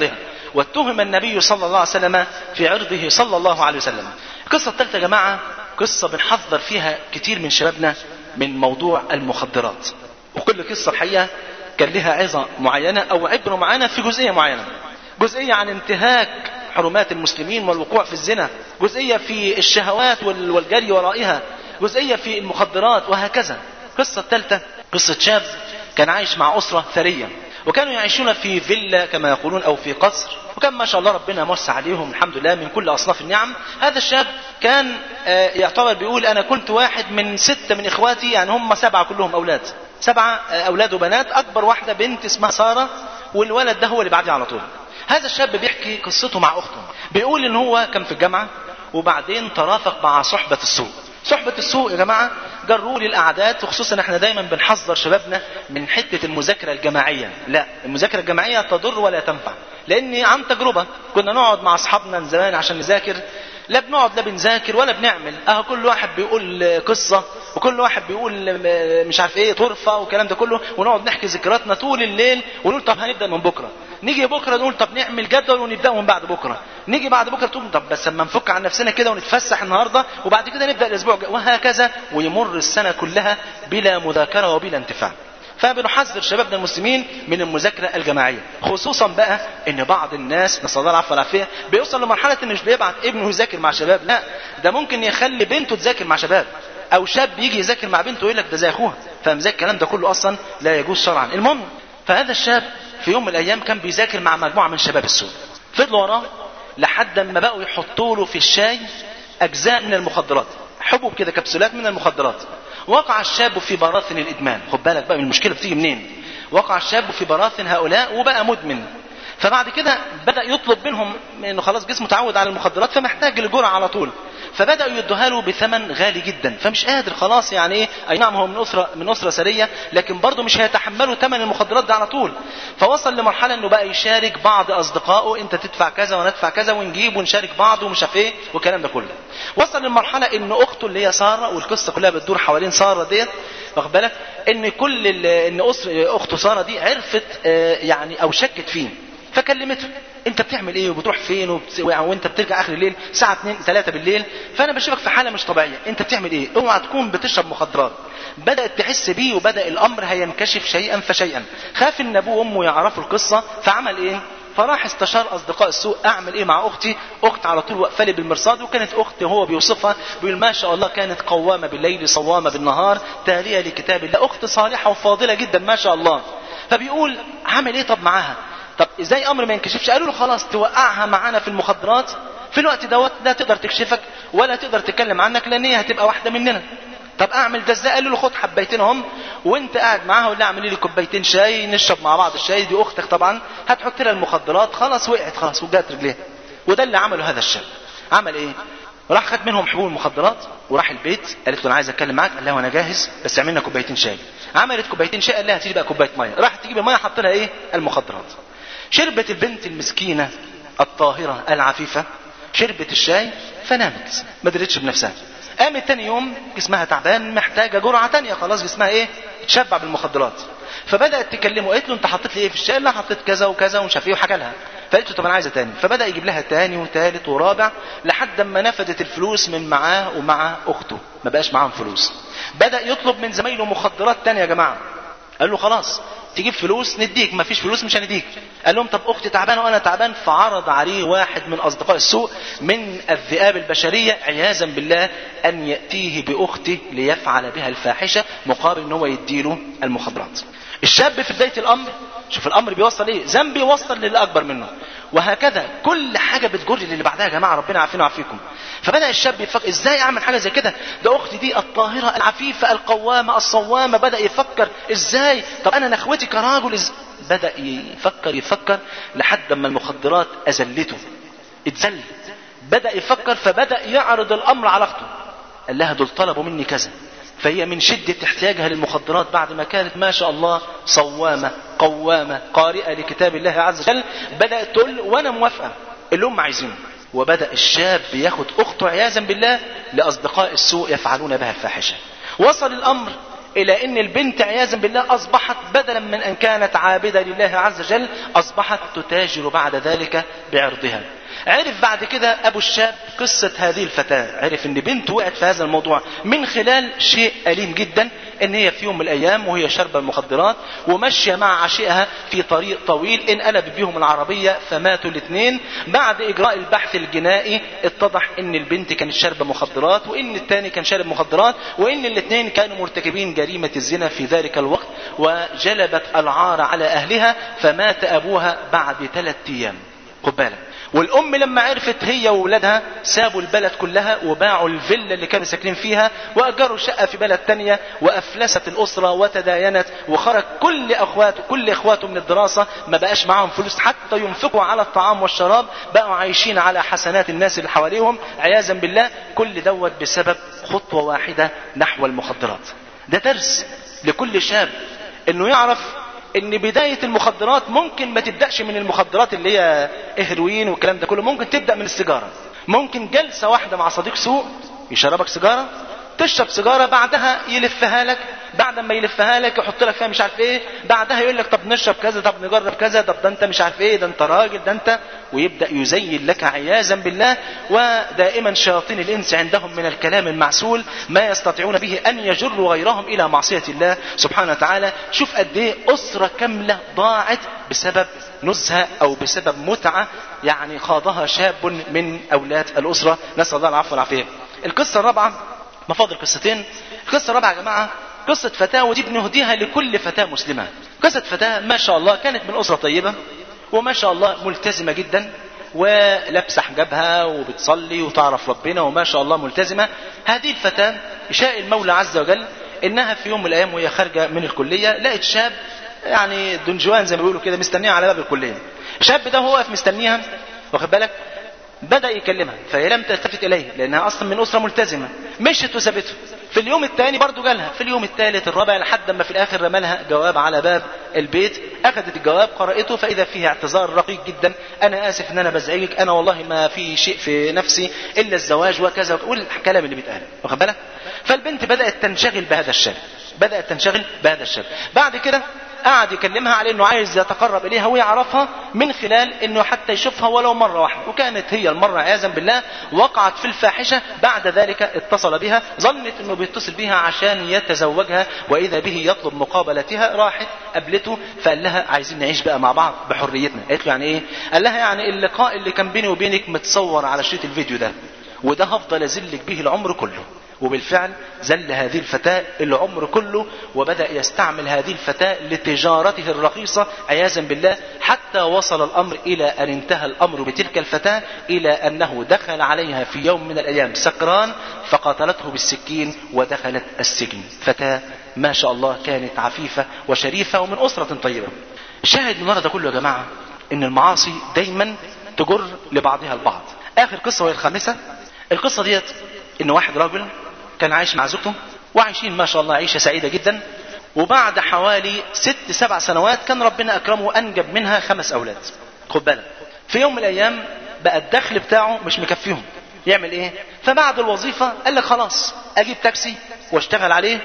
واتهم النبي صلى الله عليه وسلم في عرضه صلى الله عليه وسلم القصة الثالثة يا جماعة قصة بنحذر فيها كتير من شبابنا من موضوع المخدرات وكل قصة الحقيقة كان لها عظة معينة أو عبرة معينة في جزئية معينة جزئية عن انتهاك حرمات المسلمين والوقوع في الزنا جزئية في الشهوات وال- والجري ورائها جزئية في المخدرات وهكذا القصة الثالثة قصة شاب كان عايش مع أسرة ثرية وكانوا يعيشون في فيلا كما يقولون أو في قصر وكان ما شاء الله ربنا موسع عليهم الحمد لله من كل أصناف النعم هذا الشاب كان آه، يعتبر بيقول أنا كنت واحد من ستة من إخواتي يعني هم سبعة كلهم أولاد سبعة آه، أولاد وبنات أكبر واحدة بنت اسمها سارة والولد ده هو اللي بعديه على طول هذا الشاب بيحكي قصته مع أخته بيقول إن هو كان في الجامعة وبعدين ترافق مع صحبة السوء صحبة السوء يا جماعة جروا لي الأعداد وخصوصا احنا دايما بنحذر شبابنا من حتة المذاكرة الجماعية لا المذاكرة الجماعية تضر ولا تنفع لأن عن تجربة كنا نقعد مع أصحابنا من زمان عشان نذاكر لا بنقعد لا بنذاكر ولا بنعمل اه كل واحد بيقول قصة وكل واحد بيقول مش عارف ايه طرفة والكلام ده كله ونقعد نحكي ذكرياتنا طول الليل ونقول طب هنبدأ من بكرة نيجي بكرة نقول طب نعمل جدول ونبدأ من بعد بكرة نيجي بعد بكرة تقول طب بس اما نفك عن نفسنا كده ونتفسح النهاردة وبعد كده نبدأ الأسبوع الجاي وهكذا ويمر السنة كلها بلا مذاكرة وبلا انتفاع فبنحذر شبابنا المسلمين من المذاكرة الجماعية خصوصا بقى ان بعض الناس نسأل الله العفو والعافية بيوصل لمرحلة ان مش بيبعت ابنه يذاكر مع شباب لا ده ممكن يخلي بنته تذاكر مع شباب او شاب يجي يذاكر مع بنته يقول لك ده زي اخوها فمزاج الكلام ده كله اصلا لا يجوز شرعا المهم فهذا الشاب في يوم من الايام كان بيذاكر مع مجموعة من شباب السوق فضلوا وراه لحد ما بقوا يحطوا له في الشاي اجزاء من المخدرات حبوب كده كبسولات من المخدرات وقع الشاب في براثن الادمان خد بالك بقى من المشكله بتيجي منين وقع الشاب في براثن هؤلاء وبقى مدمن فبعد كده بدا يطلب منهم انه خلاص جسمه تعود على المخدرات فمحتاج الجرعه على طول فبداوا يدوها له بثمن غالي جدا فمش قادر خلاص يعني ايه اي نعم هو من اسره من اسره ثريه لكن برضه مش هيتحملوا ثمن المخدرات ده على طول فوصل لمرحله انه بقى يشارك بعض اصدقائه انت تدفع كذا وانا ادفع كذا ونجيب ونشارك بعض ومش عارف ايه والكلام ده كله وصل لمرحله ان اخته اللي هي ساره والقصه كلها بتدور حوالين ساره ديت واخد بالك ان كل ال- ان اسر اخته ساره دي عرفت آه، يعني او شكت فيه فكلمته انت بتعمل ايه وبتروح فين وبت... وانت بترجع اخر الليل الساعه 2 3 بالليل فانا بشوفك في حاله مش طبيعيه انت بتعمل ايه اوعى تكون بتشرب مخدرات بدات تحس بيه وبدا الامر هينكشف شيئا فشيئا خاف ان ابوه وامه يعرفوا القصه فعمل ايه فراح استشار اصدقاء السوء اعمل ايه مع اختي اخت على طول واقفه لي بالمرصاد وكانت اختي هو بيوصفها بيقول ما شاء الله كانت قوامه بالليل صوامه بالنهار تاليه لكتاب الله اخت صالحه وفاضله جدا ما شاء الله فبيقول عامل ايه طب معاها طب ازاي امر ما ينكشفش قالوا له خلاص توقعها معانا في المخدرات في الوقت دوت لا تقدر تكشفك ولا تقدر تتكلم عنك لان هي هتبقى واحده مننا طب اعمل ده ازاي قالوا له خد حبيتين هم وانت قاعد معاها ولا اعملي لي كوبايتين شاي نشرب مع بعض الشاي دي اختك طبعا هتحط لها المخدرات خلاص وقعت خلاص وجات رجليها وده اللي عمله هذا الشاب عمل ايه راح خد منهم حبوب المخدرات وراح البيت قالت له انا عايز اتكلم معاك قال لها وانا جاهز بس اعمل لنا كوبايتين شاي عملت كوبايتين شاي قال لها هاتي لي بقى كوبايه ميه راحت تجيب الميه حط لها ايه المخدرات شربت البنت المسكينه الطاهره العفيفه شربت الشاي فنامت ما درتش بنفسها قامت تاني يوم جسمها تعبان محتاجه جرعه تانية خلاص جسمها ايه تشبع بالمخدرات فبدات تكلمه قالت له انت حطيت لي ايه في الشاي قال لها حطيت كذا وكذا ومش عارف ايه وحكى لها فقالت له طب انا عايزه تاني فبدا يجيب لها تاني وتالت ورابع لحد ما نفدت الفلوس من معاه ومع اخته ما بقاش معاهم فلوس بدا يطلب من زمايله مخدرات تانية يا جماعه قال له خلاص تجيب فلوس نديك ما فيش فلوس مش هنديك قال لهم طب اختي تعبانه وانا تعبان فعرض عليه واحد من اصدقاء السوء من الذئاب البشريه عياذا بالله ان ياتيه باخته ليفعل بها الفاحشه مقابل ان هو يديله المخدرات الشاب في بدايه الامر شوف الامر بيوصل ايه ذنب يوصل للي اكبر منه وهكذا كل حاجه بتجر للي بعدها يا جماعه ربنا عافينا وعافيكم فبدا الشاب يفكر ازاي اعمل حاجه زي كده ده اختي دي الطاهره العفيفه القوامه الصوامه بدا يفكر ازاي طب انا نخوتي كراجل إز... بدا يفكر يفكر لحد ما المخدرات اذلته اتذل بدا يفكر فبدا يعرض الامر على اخته قال لها دول طلبوا مني كذا فهي من شدة احتياجها للمخدرات بعد ما كانت ما شاء الله صوامة قوامة قارئة لكتاب الله عز وجل بدأت تقول وأنا موافقة اللي هم عايزينه وبدأ الشاب ياخد أخته عياذا بالله لأصدقاء السوء يفعلون بها الفاحشة وصل الأمر الى ان البنت عياذا بالله اصبحت بدلا من ان كانت عابده لله عز وجل اصبحت تتاجر بعد ذلك بعرضها عرف بعد كده ابو الشاب قصة هذه الفتاة عرف ان بنته وقعت في هذا الموضوع من خلال شيء أليم جدا ان هي في يوم من الايام وهي شاربة المخدرات وماشية مع عشيقها في طريق طويل انقلب بيهم العربية فماتوا الاثنين بعد اجراء البحث الجنائي اتضح ان البنت كانت شاربة مخدرات وان الثاني كان شارب مخدرات وان الاثنين كانوا مرتكبين جريمة الزنا في ذلك الوقت وجلبت العار على اهلها فمات ابوها بعد ثلاث ايام خد بالك والام لما عرفت هي واولادها سابوا البلد كلها وباعوا الفيلا اللي كانوا ساكنين فيها واجروا شقه في بلد تانية وافلست الاسره وتداينت وخرج كل اخواته كل اخواته من الدراسه ما بقاش معاهم فلوس حتى ينفقوا على الطعام والشراب بقوا عايشين على حسنات الناس اللي حواليهم عياذا بالله كل دوت بسبب خطوه واحده نحو المخدرات ده درس لكل شاب انه يعرف ان بداية المخدرات ممكن ما تبدأش من المخدرات اللي هي هيروين والكلام ده كله ممكن تبدأ من السيجارة ممكن جلسة واحدة مع صديق سوء يشربك سيجارة تشرب سيجارة بعدها يلفها لك بعد ما يلفها لك يحط لك فيها مش عارف ايه بعدها يقول لك طب نشرب كذا طب نجرب كذا طب ده انت مش عارف ايه ده انت راجل ده انت ويبدا يزين لك عياذا بالله ودائما شياطين الانس عندهم من الكلام المعسول ما يستطيعون به ان يجروا غيرهم الى معصيه الله سبحانه وتعالى شوف قد ايه اسره كامله ضاعت بسبب نزهه او بسبب متعه يعني خاضها شاب من اولاد الاسره نسال الله العفو والعافيه القصه الرابعه مفاضل قصتين القصه الرابعه يا جماعه قصة فتاة ودي بنهديها لكل فتاة مسلمة قصة فتاة ما شاء الله كانت من أسرة طيبة وما شاء الله ملتزمة جدا ولابسة حجابها وبتصلي وتعرف ربنا وما شاء الله ملتزمة هذه الفتاة شاء المولى عز وجل إنها في يوم من الأيام وهي خارجة من الكلية لقت شاب يعني دنجوان زي ما بيقولوا كده مستنيها على باب الكلية الشاب ده هو واقف مستنيها واخد بالك بدأ يكلمها فهي لم تلتفت إليه لأنها أصلا من أسرة ملتزمة مشت وسابته في اليوم الثاني برضه جالها في اليوم الثالث الرابع لحد ما في الآخر رمالها جواب على باب البيت أخذت الجواب قرأته فإذا فيه اعتذار رقيق جدا أنا آسف إن أنا بزعجك أنا والله ما في شيء في نفسي إلا الزواج وكذا والكلام اللي بيتقال واخد بالك فالبنت بدأت تنشغل بهذا الشاب بدأت تنشغل بهذا الشاب بعد كده قعد يكلمها على انه عايز يتقرب اليها ويعرفها من خلال انه حتى يشوفها ولو مره واحده وكانت هي المره عياذا بالله وقعت في الفاحشه بعد ذلك اتصل بها ظنت انه بيتصل بها عشان يتزوجها واذا به يطلب مقابلتها راحت قابلته فقال لها عايزين نعيش بقى مع بعض بحريتنا قالت له يعني ايه قال لها يعني اللقاء اللي كان بيني وبينك متصور على شريط الفيديو ده وده هفضل ازلك به العمر كله وبالفعل زل هذه الفتاة العمر كله وبدأ يستعمل هذه الفتاة لتجارته الرخيصة عياذا بالله حتى وصل الأمر إلى أن انتهى الأمر بتلك الفتاة إلى أنه دخل عليها في يوم من الأيام سكران فقاتلته بالسكين ودخلت السجن فتاة ما شاء الله كانت عفيفة وشريفة ومن أسرة طيبة شاهد من ده كله يا جماعة إن المعاصي دايما تجر لبعضها البعض آخر قصة وهي الخامسة القصة ديت إن واحد راجل كان عايش مع زوجته وعايشين ما شاء الله عيشة سعيدة جدا وبعد حوالي ست سبع سنوات كان ربنا أكرمه وأنجب منها خمس أولاد خد بالك في يوم من الأيام بقى الدخل بتاعه مش مكفيهم يعمل ايه فبعد الوظيفة قال لك خلاص اجيب تاكسي واشتغل عليه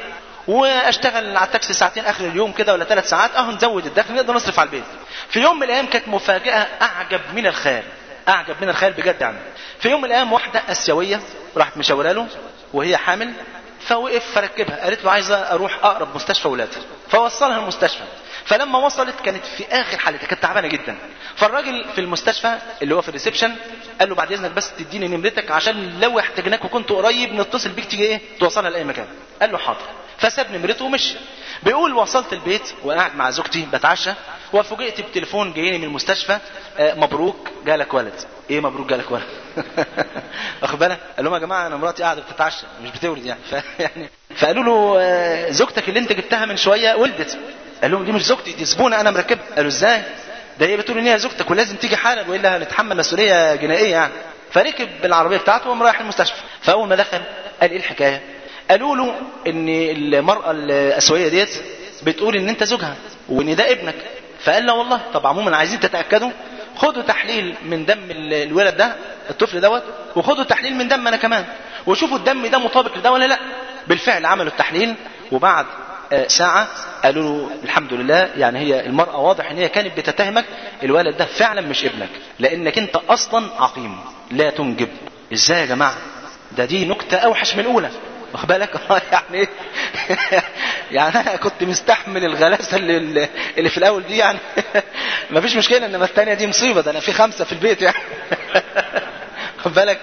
واشتغل على التاكسي ساعتين اخر اليوم كده ولا ثلاث ساعات اهو نزود الدخل نقدر نصرف على البيت في يوم من الايام كانت مفاجأة اعجب من الخيال اعجب من الخيال بجد يعني في يوم من الايام واحدة اسيوية راحت مشاوره له وهي حامل فوقف فركبها قالت له عايزه اروح اقرب مستشفى ولادها فوصلها المستشفى فلما وصلت كانت في اخر حالتها كانت تعبانه جدا فالراجل في المستشفى اللي هو في الريسبشن قال له بعد اذنك بس تديني نمرتك عشان لو احتاجناك وكنت قريب نتصل بيك تيجي ايه توصلها لاي مكان قال له حاضر فساب نمرته ومشي بيقول وصلت البيت وقاعد مع زوجتي بتعشى وفوجئت بتليفون جايني من المستشفى آه مبروك جالك ولد ايه مبروك جالك ولد واخد بالك قال لهم يا جماعه انا مراتي قاعده بتتعشى مش بتولد يعني ف... يعني فقالوا له آه زوجتك اللي انت جبتها من شويه ولدت قال لهم دي مش زوجتي دي زبونه انا مركبها قالوا ازاي ده هي بتقول ان هي زوجتك ولازم تيجي حالا والا هنتحمل مسؤوليه جنائيه يعني فركب بالعربيه بتاعته وقام رايح المستشفى فاول ما دخل قال ايه الحكايه قالوا له ان المراه الاسيويه ديت بتقول ان انت زوجها وان ده ابنك فقال لا والله طب عموما عايزين تتاكدوا خدوا تحليل من دم الولد ده الطفل دوت وخدوا تحليل من دم انا كمان وشوفوا الدم ده مطابق لده ولا لا بالفعل عملوا التحليل وبعد آه، ساعة قالوا له الحمد لله يعني هي المرأة واضح ان هي كانت بتتهمك الولد ده فعلا مش ابنك لانك انت اصلا عقيم لا تنجب ازاي يا جماعة ده دي نكتة اوحش من الاولى واخد بالك آه، يعني ايه يعني انا كنت مستحمل الغلاسه اللي, اللي في الاول دي يعني مفيش مشكله انما الثانيه دي مصيبه ده انا في خمسه في البيت يعني خد بالك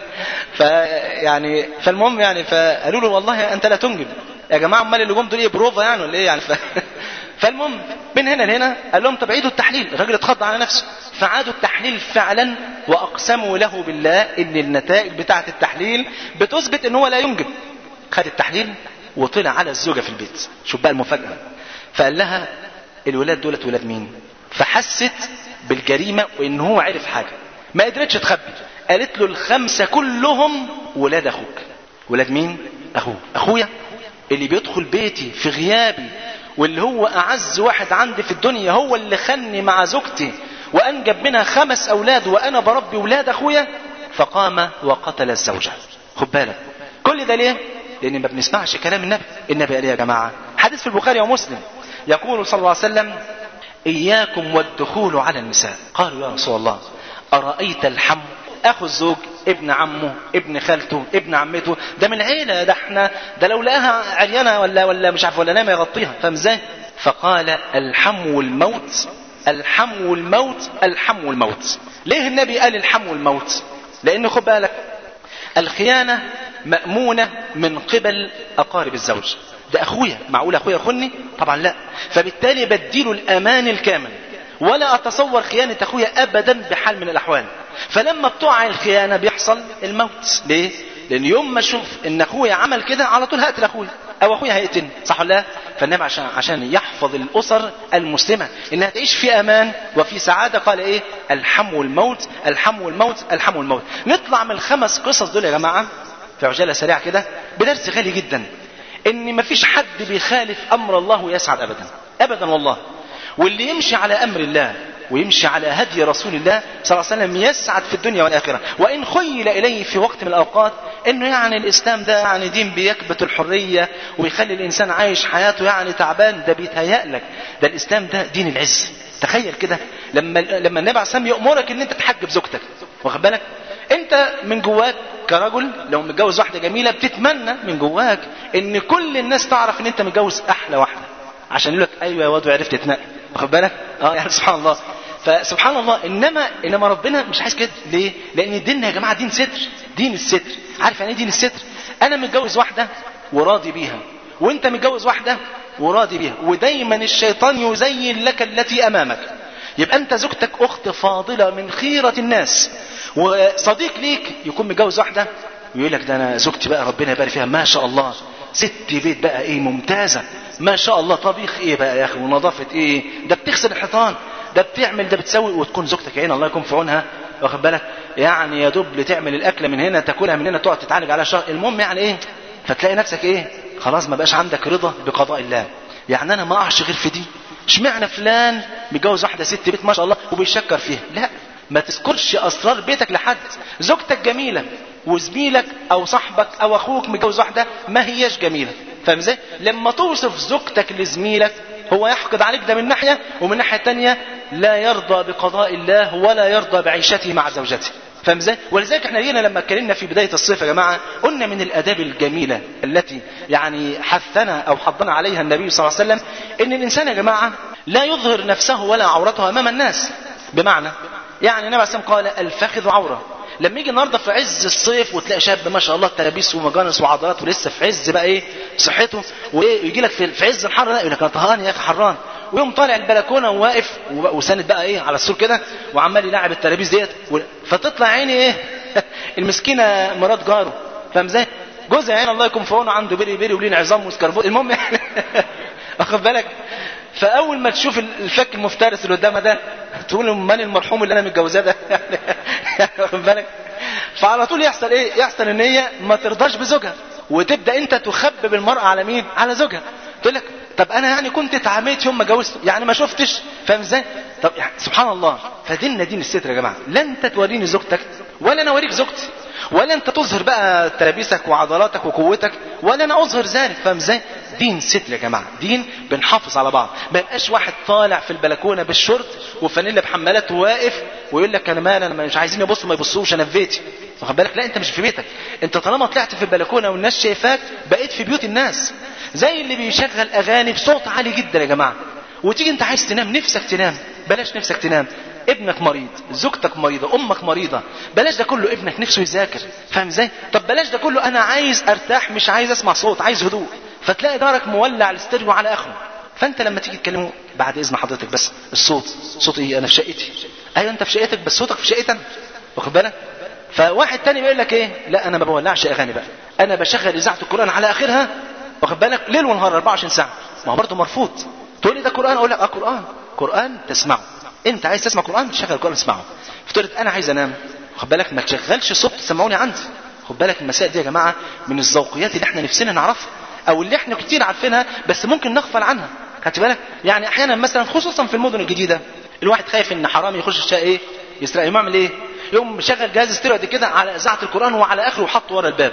فيعني فالمهم يعني فقالوا له والله انت لا تنجب يا جماعه امال اللي جم دول ايه بروفا يعني ولا ايه يعني ف... فالمهم من هنا لهنا قال لهم طب عيدوا التحليل الراجل اتخض على نفسه فعادوا التحليل فعلا واقسموا له بالله ان النتائج بتاعه التحليل بتثبت ان هو لا ينجب خد التحليل وطلع على الزوجه في البيت شوف بقى المفاجاه فقال لها الولاد دولت ولاد مين فحست بالجريمه وان هو عرف حاجه ما قدرتش تخبي قالت له الخمسه كلهم ولاد اخوك ولاد مين اخوه اخويا اللي بيدخل بيتي في غيابي واللي هو اعز واحد عندي في الدنيا هو اللي خلني مع زوجتي وانجب منها خمس اولاد وانا بربي ولاد اخويا فقام وقتل الزوجه خد بالك كل ده ليه لان ما بنسمعش كلام النبي النبي قال إيه يا جماعه حديث في البخاري ومسلم يقول صلى الله عليه وسلم اياكم والدخول على النساء قالوا يا رسول الله ارايت الحم اخو الزوج ابن عمه ابن خالته ابن عمته ده من عيله ده احنا ده لو لقاها عريانه ولا ولا مش عارف ولا نايمه يغطيها فاهم ازاي فقال الحم والموت الحم والموت الحم والموت ليه النبي قال الحم والموت لان خد بالك الخيانة مأمونة من قبل أقارب الزوج ده أخويا معقول أخويا يخوني طبعا لا فبالتالي بديله الأمان الكامل ولا أتصور خيانة أخويا أبدا بحال من الأحوال فلما بتقع الخيانة بيحصل الموت ليه؟ لأن يوم ما أشوف إن أخويا عمل كده على طول هقتل أخويا أو أخويا هيقتلني صح ولا لا؟ فالنبي عشان عشان يحفظ الأسر المسلمة إنها تعيش في أمان وفي سعادة قال إيه؟ الحم والموت الحم والموت الحم والموت نطلع من الخمس قصص دول يا جماعة في عجالة سريعة كده بدرس غالي جدا إن مفيش حد بيخالف أمر الله ويسعد أبدا أبدا والله واللي يمشي على أمر الله ويمشي على هدي رسول الله صلى الله عليه وسلم يسعد في الدنيا والآخرة وإن خيل إليه في وقت من الأوقات إنه يعني الإسلام ده يعني دين بيكبت الحرية ويخلي الإنسان عايش حياته يعني تعبان ده بيتهيأ لك ده الإسلام ده دين العز تخيل كده لما لما النبي عليه الصلاة والسلام يأمرك إن أنت تحجب زوجتك واخد بالك أنت من جواك كرجل لو متجوز واحدة جميلة بتتمنى من جواك إن كل الناس تعرف إن أنت متجوز أحلى واحدة عشان يقول لك أيوه يا واد عرفت تتنقل واخد بالك اه يعني سبحان الله فسبحان الله انما انما ربنا مش عايز كده ليه لان ديننا يا جماعه دين ستر دين الستر عارف يعني ايه دين الستر انا متجوز واحده وراضي بيها وانت متجوز واحده وراضي بيها ودايما الشيطان يزين لك التي امامك يبقى انت زوجتك اخت فاضله من خيره الناس وصديق ليك يكون متجوز واحده ويقول لك ده انا زوجتي بقى ربنا يبارك فيها ما شاء الله ست بيت بقى ايه ممتازه ما شاء الله طبيخ ايه بقى يا اخي ونظافه ايه ده بتغسل الحيطان ده بتعمل ده بتسوي وتكون زوجتك عين الله يكون في عونها واخد بالك يعني يا دوب تعمل الاكله من هنا تاكلها من هنا تقعد تتعالج على شهر المهم يعني ايه فتلاقي نفسك ايه خلاص ما بقاش عندك رضا بقضاء الله يعني انا ما اقعش غير في دي اشمعنى فلان متجوز واحده ست بيت ما شاء الله وبيشكر فيها لا ما تذكرش اسرار بيتك لحد زوجتك جميله وزميلك او صاحبك او اخوك متجوز واحده ما هياش جميله فاهم ازاي لما توصف زوجتك لزميلك هو يحقد عليك ده من ناحيه ومن ناحيه تانية لا يرضى بقضاء الله ولا يرضى بعيشته مع زوجته فاهم ازاي ولذلك احنا جينا لما اتكلمنا في بدايه الصيف يا جماعه قلنا من الاداب الجميله التي يعني حثنا او حضنا عليها النبي صلى الله عليه وسلم ان الانسان يا جماعه لا يظهر نفسه ولا عورته امام الناس بمعنى يعني النبي عليه الصلاه والسلام قال الفخذ عوره لما يجي النهارده في عز الصيف وتلاقي شاب ما شاء الله تلابيس ومجانس وعضلات ولسه في عز بقى ايه صحته وايه يجي لك في عز الحر ده يقول لك انا طهقان يا اخي حران ويقوم طالع البلكونه وواقف وساند بقى ايه على السور كده وعمال يلعب التلابيس ديت فتطلع عيني ايه المسكينه مرات جاره فاهم ازاي؟ جوزها عين الله يكون في عونه عنده بيري بيري ولين عظام وسكربوت المهم يعني واخد بالك فاول ما تشوف الفك المفترس اللي قدامها ده تقول من المرحوم اللي انا متجوزاه ده يعني واخد بالك فعلى طول يحصل ايه يحصل ان هي ما ترضاش بزوجها وتبدا انت تخبب المراه على مين على زوجها تقول لك طب انا يعني كنت اتعاميت يوم ما جوزته يعني ما شفتش فاهم ازاي طب يعني سبحان الله فديننا دين الستر يا جماعه لا انت توريني زوجتك ولا انا اوريك زوجتي ولا انت تظهر بقى تلابيسك وعضلاتك وقوتك ولا انا اظهر ذلك فاهم ازاي دين ستر يا جماعه دين بنحافظ على بعض ما يبقاش واحد طالع في البلكونه بالشورت وفانيلا بحمالات واقف ويقول لك انا مال انا مش عايزين يبصوا ما يبصوش انا في بيتي واخد بالك لا انت مش في بيتك انت طالما طلعت في البلكونه والناس شايفاك بقيت في بيوت الناس زي اللي بيشغل اغاني بصوت عالي جدا يا جماعه وتيجي انت عايز تنام نفسك تنام بلاش نفسك تنام ابنك مريض زوجتك مريضة امك مريضة بلاش ده كله ابنك نفسه يذاكر فاهم ازاي طب بلاش ده كله انا عايز ارتاح مش عايز اسمع صوت عايز هدوء فتلاقي دارك مولع الاستيريو على اخره فانت لما تيجي تكلمه بعد اذن حضرتك بس الصوت صوت ايه انا في شقتي ايوه انت في شقتك بس صوتك في شقتي انا واخد بالك فواحد تاني بيقول لك ايه لا انا ما بولعش اغاني بقى انا بشغل اذاعه القران على اخرها واخد بالك ليل ونهار 24 ساعه ما هو برضه مرفوض تقول لي ده قران اقول لك اه قران قران تسمعه انت عايز تسمع قران تشغل القران تسمعه افترض انا عايز انام خد بالك ما تشغلش صوت تسمعوني عندي خد بالك المسائل دي يا جماعه من الذوقيات اللي احنا نفسنا نعرفها او اللي احنا كتير عارفينها بس ممكن نغفل عنها خدت بالك يعني احيانا مثلا خصوصا في المدن الجديده الواحد خايف ان حرامي يخش الشقه ايه يسرق يقوم يعمل ايه يقوم مشغل جهاز استيريو قد كده على اذاعه القران وعلى اخره وحطه ورا الباب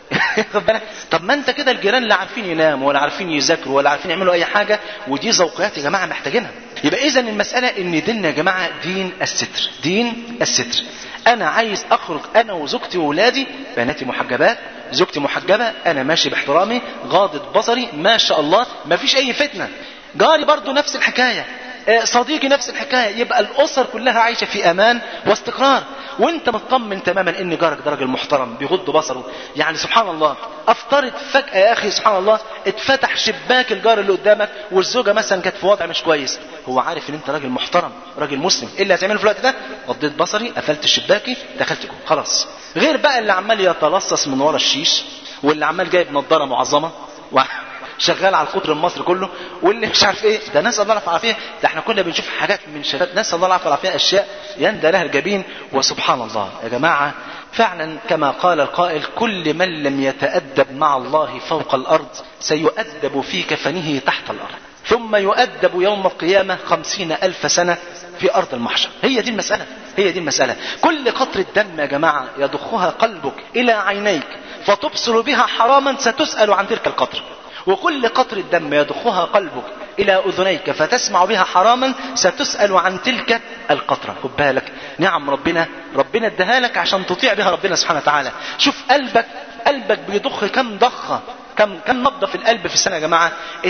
خد بالك طب ما انت كده الجيران لا عارفين يناموا ولا عارفين يذاكروا ولا عارفين يعملوا اي حاجه ودي ذوقيات يا جماعه محتاجينها يبقى اذا المساله ان ديننا يا جماعه دين الستر دين الستر انا عايز اخرج انا وزوجتي واولادي بناتي محجبات زوجتي محجبه انا ماشي باحترامي غاضض بصري ما شاء الله ما فيش اي فتنه جاري برضو نفس الحكايه آه، صديقي نفس الحكايه يبقى الاسر كلها عايشه في امان واستقرار وانت مطمن تماما ان جارك ده راجل محترم بيغض بصره يعني سبحان الله افترض فجاه يا اخي سبحان الله اتفتح شباك الجار اللي قدامك والزوجه مثلا كانت في وضع مش كويس هو عارف ان انت راجل محترم راجل مسلم ايه اللي هتعمله في الوقت ده غضيت بصري قفلت شباكي دخلت جوه خلاص غير بقى اللي عمال يتلصص من ورا الشيش واللي عمال جايب نظاره معظمه و... شغال على القطر المصري كله واللي مش عارف ايه ده ناس الله العافيه والعافيه ده احنا كنا بنشوف حاجات من شباب ناس الله العافيه والعافيه اشياء يندى لها الجبين وسبحان الله يا جماعه فعلا كما قال القائل كل من لم يتأدب مع الله فوق الأرض سيؤدب في كفنه تحت الأرض ثم يؤدب يوم القيامة خمسين ألف سنة في أرض المحشر هي دي المسألة هي دي المسألة كل قطرة دم يا جماعة يضخها قلبك إلى عينيك فتبصر بها حراما ستسأل عن تلك القطر وكل قطرة دم يضخها قلبك إلى أذنيك فتسمع بها حراما ستسأل عن تلك القطرة خد بالك نعم ربنا ربنا اداها لك عشان تطيع بها ربنا سبحانه وتعالى شوف قلبك قلبك بيضخ كم ضخة كم كم نبضة في القلب في السنة يا جماعة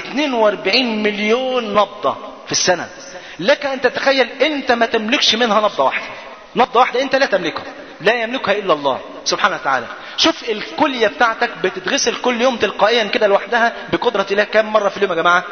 42 مليون نبضة في السنة لك أن تتخيل أنت ما تملكش منها نبضة واحدة نبضة واحدة أنت لا تملكها لا يملكها إلا الله سبحانه وتعالى شوف الكلية بتاعتك بتتغسل كل يوم تلقائيا كده لوحدها بقدرة الله كم مرة في اليوم يا جماعة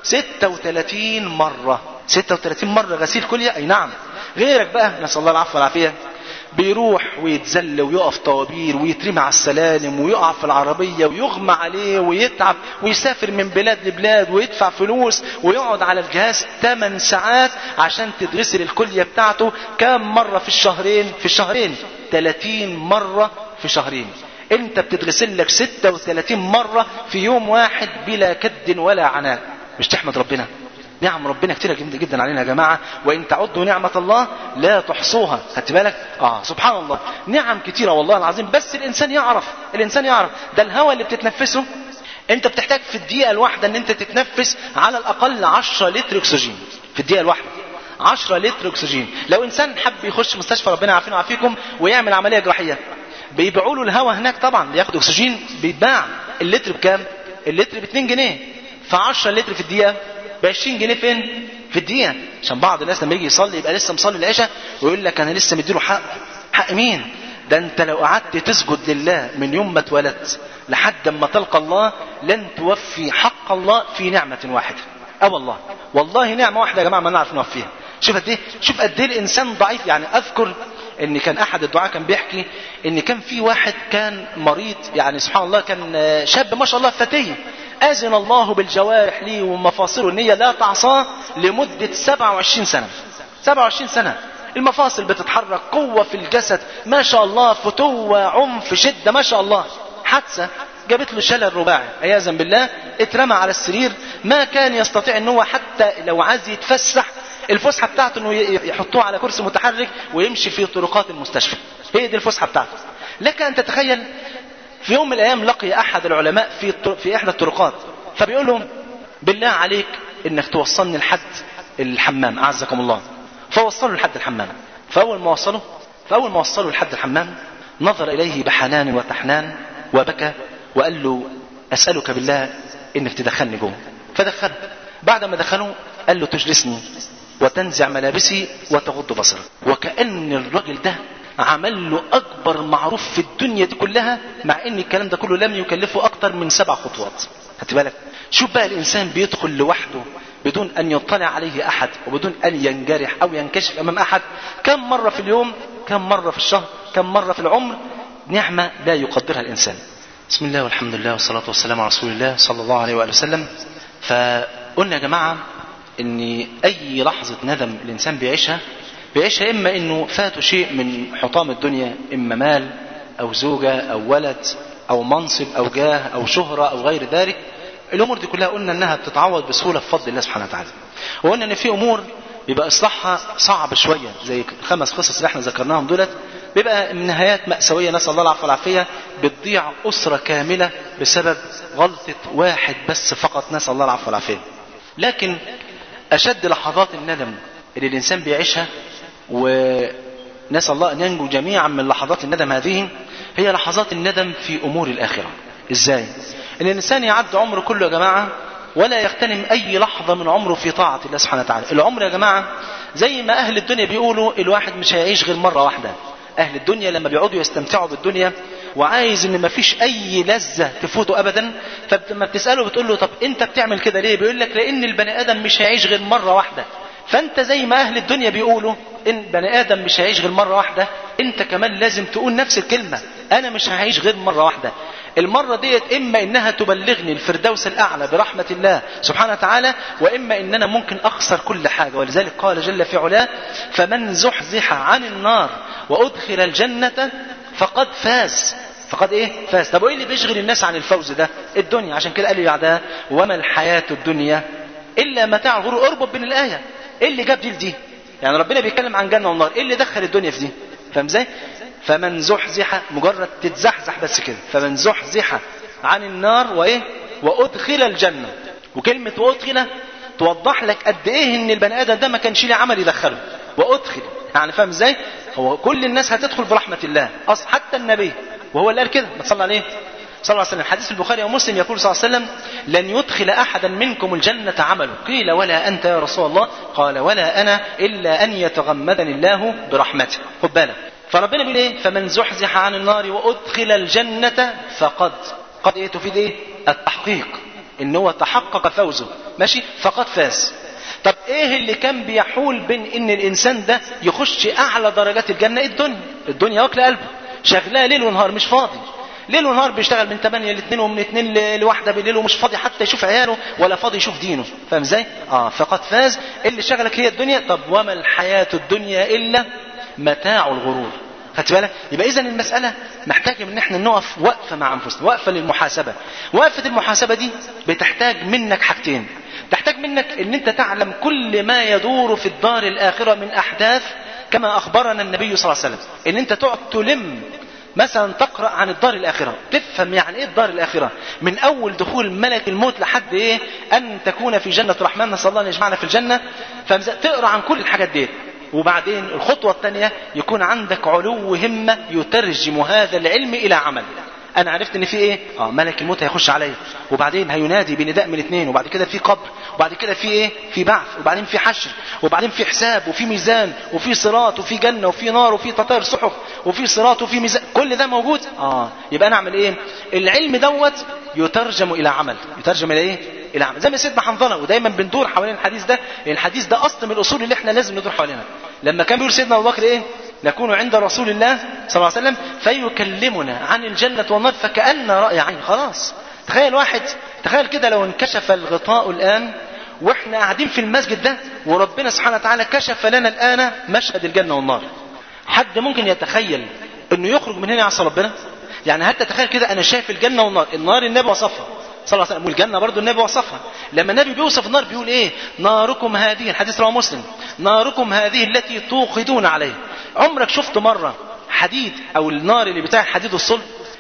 36 مرة 36 مرة غسيل كلية أي نعم غيرك بقى نسأل الله العفو والعافية بيروح ويتذل ويقف طوابير ويترمي على السلالم ويقع في العربية ويغمى عليه ويتعب ويسافر من بلاد لبلاد ويدفع فلوس ويقعد على الجهاز 8 ساعات عشان تدرسل الكلية بتاعته كام مرة في الشهرين في الشهرين 30 مرة في شهرين انت بتتغسل لك 36 مرة في يوم واحد بلا كد ولا عناء مش تحمد ربنا نعم ربنا كتير جدا جدا علينا يا جماعة وإن تعدوا نعمة الله لا تحصوها خدت بالك آه سبحان الله نعم كتيرة والله العظيم بس الإنسان يعرف الإنسان يعرف ده الهواء اللي بتتنفسه أنت بتحتاج في الدقيقة الواحدة أن أنت تتنفس على الأقل 10 لتر أكسجين في الدقيقة الواحدة 10 لتر أكسجين لو إنسان حب يخش مستشفى ربنا يعافينا ويعافيكم ويعمل عملية جراحية بيبيعوا له الهواء هناك طبعا بياخد أكسجين بيتباع اللتر بكام؟ اللتر ب 2 جنيه ف 10 لتر في الدقيقة ب 20 جنيه فين؟ في الدقيقة عشان بعض الناس لما يجي يصلي يبقى لسه مصلي العشاء ويقول لك أنا لسه مديله حق حق مين؟ ده أنت لو قعدت تسجد لله من يوم ما اتولدت لحد ما تلقى الله لن توفي حق الله في نعمة واحدة. أه والله والله نعمة واحدة يا جماعة ما نعرف نوفيها. شوف قد إيه شوف قد إيه الإنسان ضعيف يعني أذكر ان كان احد الدعاة كان بيحكي ان كان في واحد كان مريض يعني سبحان الله كان شاب ما شاء الله فتي اذن الله بالجوارح ليه ومفاصله ان هي لا تعصاه لمدة 27 سنة 27 سنة المفاصل بتتحرك قوة في الجسد ما شاء الله فتوة عنف شدة ما شاء الله حادثة جابت له شلل رباعي عياذا بالله اترمى على السرير ما كان يستطيع ان هو حتى لو عايز يتفسح الفسحه بتاعته انه يحطوه على كرسي متحرك ويمشي في طرقات المستشفى هي دي الفسحه بتاعته لك ان تتخيل في يوم من الايام لقي احد العلماء في في احدى الطرقات فبيقول لهم بالله عليك انك توصلني لحد الحمام اعزكم الله فوصلوا لحد الحمام فاول ما وصلوا فاول ما وصلوا لحد الحمام نظر اليه بحنان وتحنان وبكى وقال له اسالك بالله انك تدخلني جوه فدخله بعد ما دخلوه قال له تجلسني وتنزع ملابسي وتغض بصرك وكأن الراجل ده عمل له أكبر معروف في الدنيا دي كلها مع أن الكلام ده كله لم يكلفه أكتر من سبع خطوات خدت بالك شوف بقى الإنسان بيدخل لوحده بدون أن يطلع عليه أحد وبدون أن ينجرح أو ينكشف أمام أحد كم مرة في اليوم كم مرة في الشهر كم مرة في العمر نعمة لا يقدرها الإنسان بسم الله والحمد لله والصلاة والسلام على رسول الله صلى الله عليه وآله وسلم فقلنا يا جماعة ان اي لحظة ندم الانسان بيعيشها بيعيشها اما انه فاته شيء من حطام الدنيا اما مال او زوجة او ولد او منصب او جاه او شهرة او غير ذلك الامور دي كلها قلنا انها بتتعوض بسهولة بفضل الله سبحانه وتعالى وقلنا ان في امور بيبقى اصلاحها صعب شوية زي الخمس قصص اللي احنا ذكرناهم دولت بيبقى نهايات مأساوية نسأل الله العفو والعافية بتضيع أسرة كاملة بسبب غلطة واحد بس فقط نسأل الله العفو والعافية لكن أشد لحظات الندم اللي الإنسان بيعيشها ونسأل الله أن ينجو جميعا من لحظات الندم هذه هي لحظات الندم في أمور الآخرة إزاي؟ إن الإنسان يعد عمره كله يا جماعة ولا يغتنم أي لحظة من عمره في طاعة الله سبحانه وتعالى العمر يا جماعة زي ما أهل الدنيا بيقولوا الواحد مش هيعيش غير مرة واحدة أهل الدنيا لما بيقعدوا يستمتعوا بالدنيا وعايز ان مفيش اي لذة تفوته ابدا فلما بتسأله بتقول له طب انت بتعمل كده ليه بيقول لك لان البني ادم مش هيعيش غير مرة واحدة فانت زي ما اهل الدنيا بيقولوا ان بني ادم مش هيعيش غير مرة واحدة انت كمان لازم تقول نفس الكلمة انا مش هعيش غير مرة واحدة المرة ديت اما انها تبلغني الفردوس الاعلى برحمة الله سبحانه وتعالى واما ان انا ممكن اخسر كل حاجة ولذلك قال جل في علاه فمن زحزح عن النار وادخل الجنة فقد فاز فقد ايه فاز طب وايه اللي بيشغل الناس عن الفوز ده الدنيا عشان كده قال لي بعدها وما الحياة الدنيا الا متاع الغرور اربط بين الايه ايه اللي جاب دي لدي يعني ربنا بيتكلم عن جنه ونار ايه اللي دخل الدنيا في دي فاهم ازاي فمن زحزح مجرد تتزحزح بس كده فمن زحزح عن النار وايه وادخل الجنه وكلمه وادخل توضح لك قد ايه ان البني ادم ده ما كانش ليه عمل يدخله وادخل يعني فاهم ازاي هو كل الناس هتدخل برحمه الله اصل حتى النبي وهو اللي قال كده ما تصلى عليه صلى الله عليه وسلم حديث البخاري ومسلم يقول صلى الله عليه وسلم لن يدخل احدا منكم الجنه عمله قيل ولا انت يا رسول الله قال ولا انا الا ان يتغمدني الله برحمته خد بالك فربنا بيقول ايه فمن زحزح عن النار وادخل الجنه فقد قد ايه تفيد ايه التحقيق ان هو تحقق فوزه ماشي فقد فاز طب ايه اللي كان بيحول بين ان الانسان ده يخش اعلى درجات الجنه الدنيا الدنيا واكله قلبه شغلاه ليل ونهار مش فاضي ليل ونهار بيشتغل من 8 ل 2 ومن 2 لواحده بالليل ومش فاضي حتى يشوف عياله ولا فاضي يشوف دينه فاهم ازاي اه فقد فاز اللي شغلك هي الدنيا طب وما الحياه الدنيا الا متاع الغرور خدت بالك يبقى اذا المساله محتاجه ان احنا نقف وقفه مع انفسنا وقفه للمحاسبه وقفه المحاسبه دي بتحتاج منك حاجتين تحتاج منك ان انت تعلم كل ما يدور في الدار الاخره من احداث كما اخبرنا النبي صلى الله عليه وسلم ان انت تقعد تلم مثلا تقرا عن الدار الاخره تفهم يعني ايه الدار الاخره من اول دخول ملك الموت لحد ايه ان تكون في جنه الرحمن نسال الله ان يجمعنا في الجنه فتقرا عن كل الحاجات دي وبعدين الخطوه الثانيه يكون عندك علو همه يترجم هذا العلم الى عمل انا عرفت ان في ايه اه ملك الموت هيخش عليا وبعدين هينادي بنداء من اثنين وبعد كده في قبر وبعد كده في ايه في بعث وبعدين في حشر وبعدين في حساب وفي ميزان وفي صراط وفي جنه وفي نار وفي تطاير صحف وفي صراط وفي ميزان كل ده موجود اه يبقى انا اعمل ايه العلم دوت يترجم الى عمل يترجم الى ايه الى عمل زي ما سيدنا حنظله ودايما بندور حوالين الحديث ده الحديث ده اصل من الاصول اللي احنا لازم ندور حوالينها لما كان بيقول سيدنا ابو بكر ايه نكون عند رسول الله صلى الله عليه وسلم فيكلمنا عن الجنة والنار فكأن رأي عين خلاص تخيل واحد تخيل كده لو انكشف الغطاء الآن واحنا قاعدين في المسجد ده وربنا سبحانه وتعالى كشف لنا الآن مشهد الجنة والنار حد ممكن يتخيل انه يخرج من هنا يعصى ربنا يعني حتى تخيل كده انا شايف الجنة والنار النار النبي وصفها صلى الله عليه وسلم والجنة برضو النبي وصفها لما النبي بيوصف النار بيقول ايه ناركم هذه الحديث رواه مسلم ناركم هذه التي توقدون عليها عمرك شفت مرة حديد او النار اللي بتاع الحديد والصلب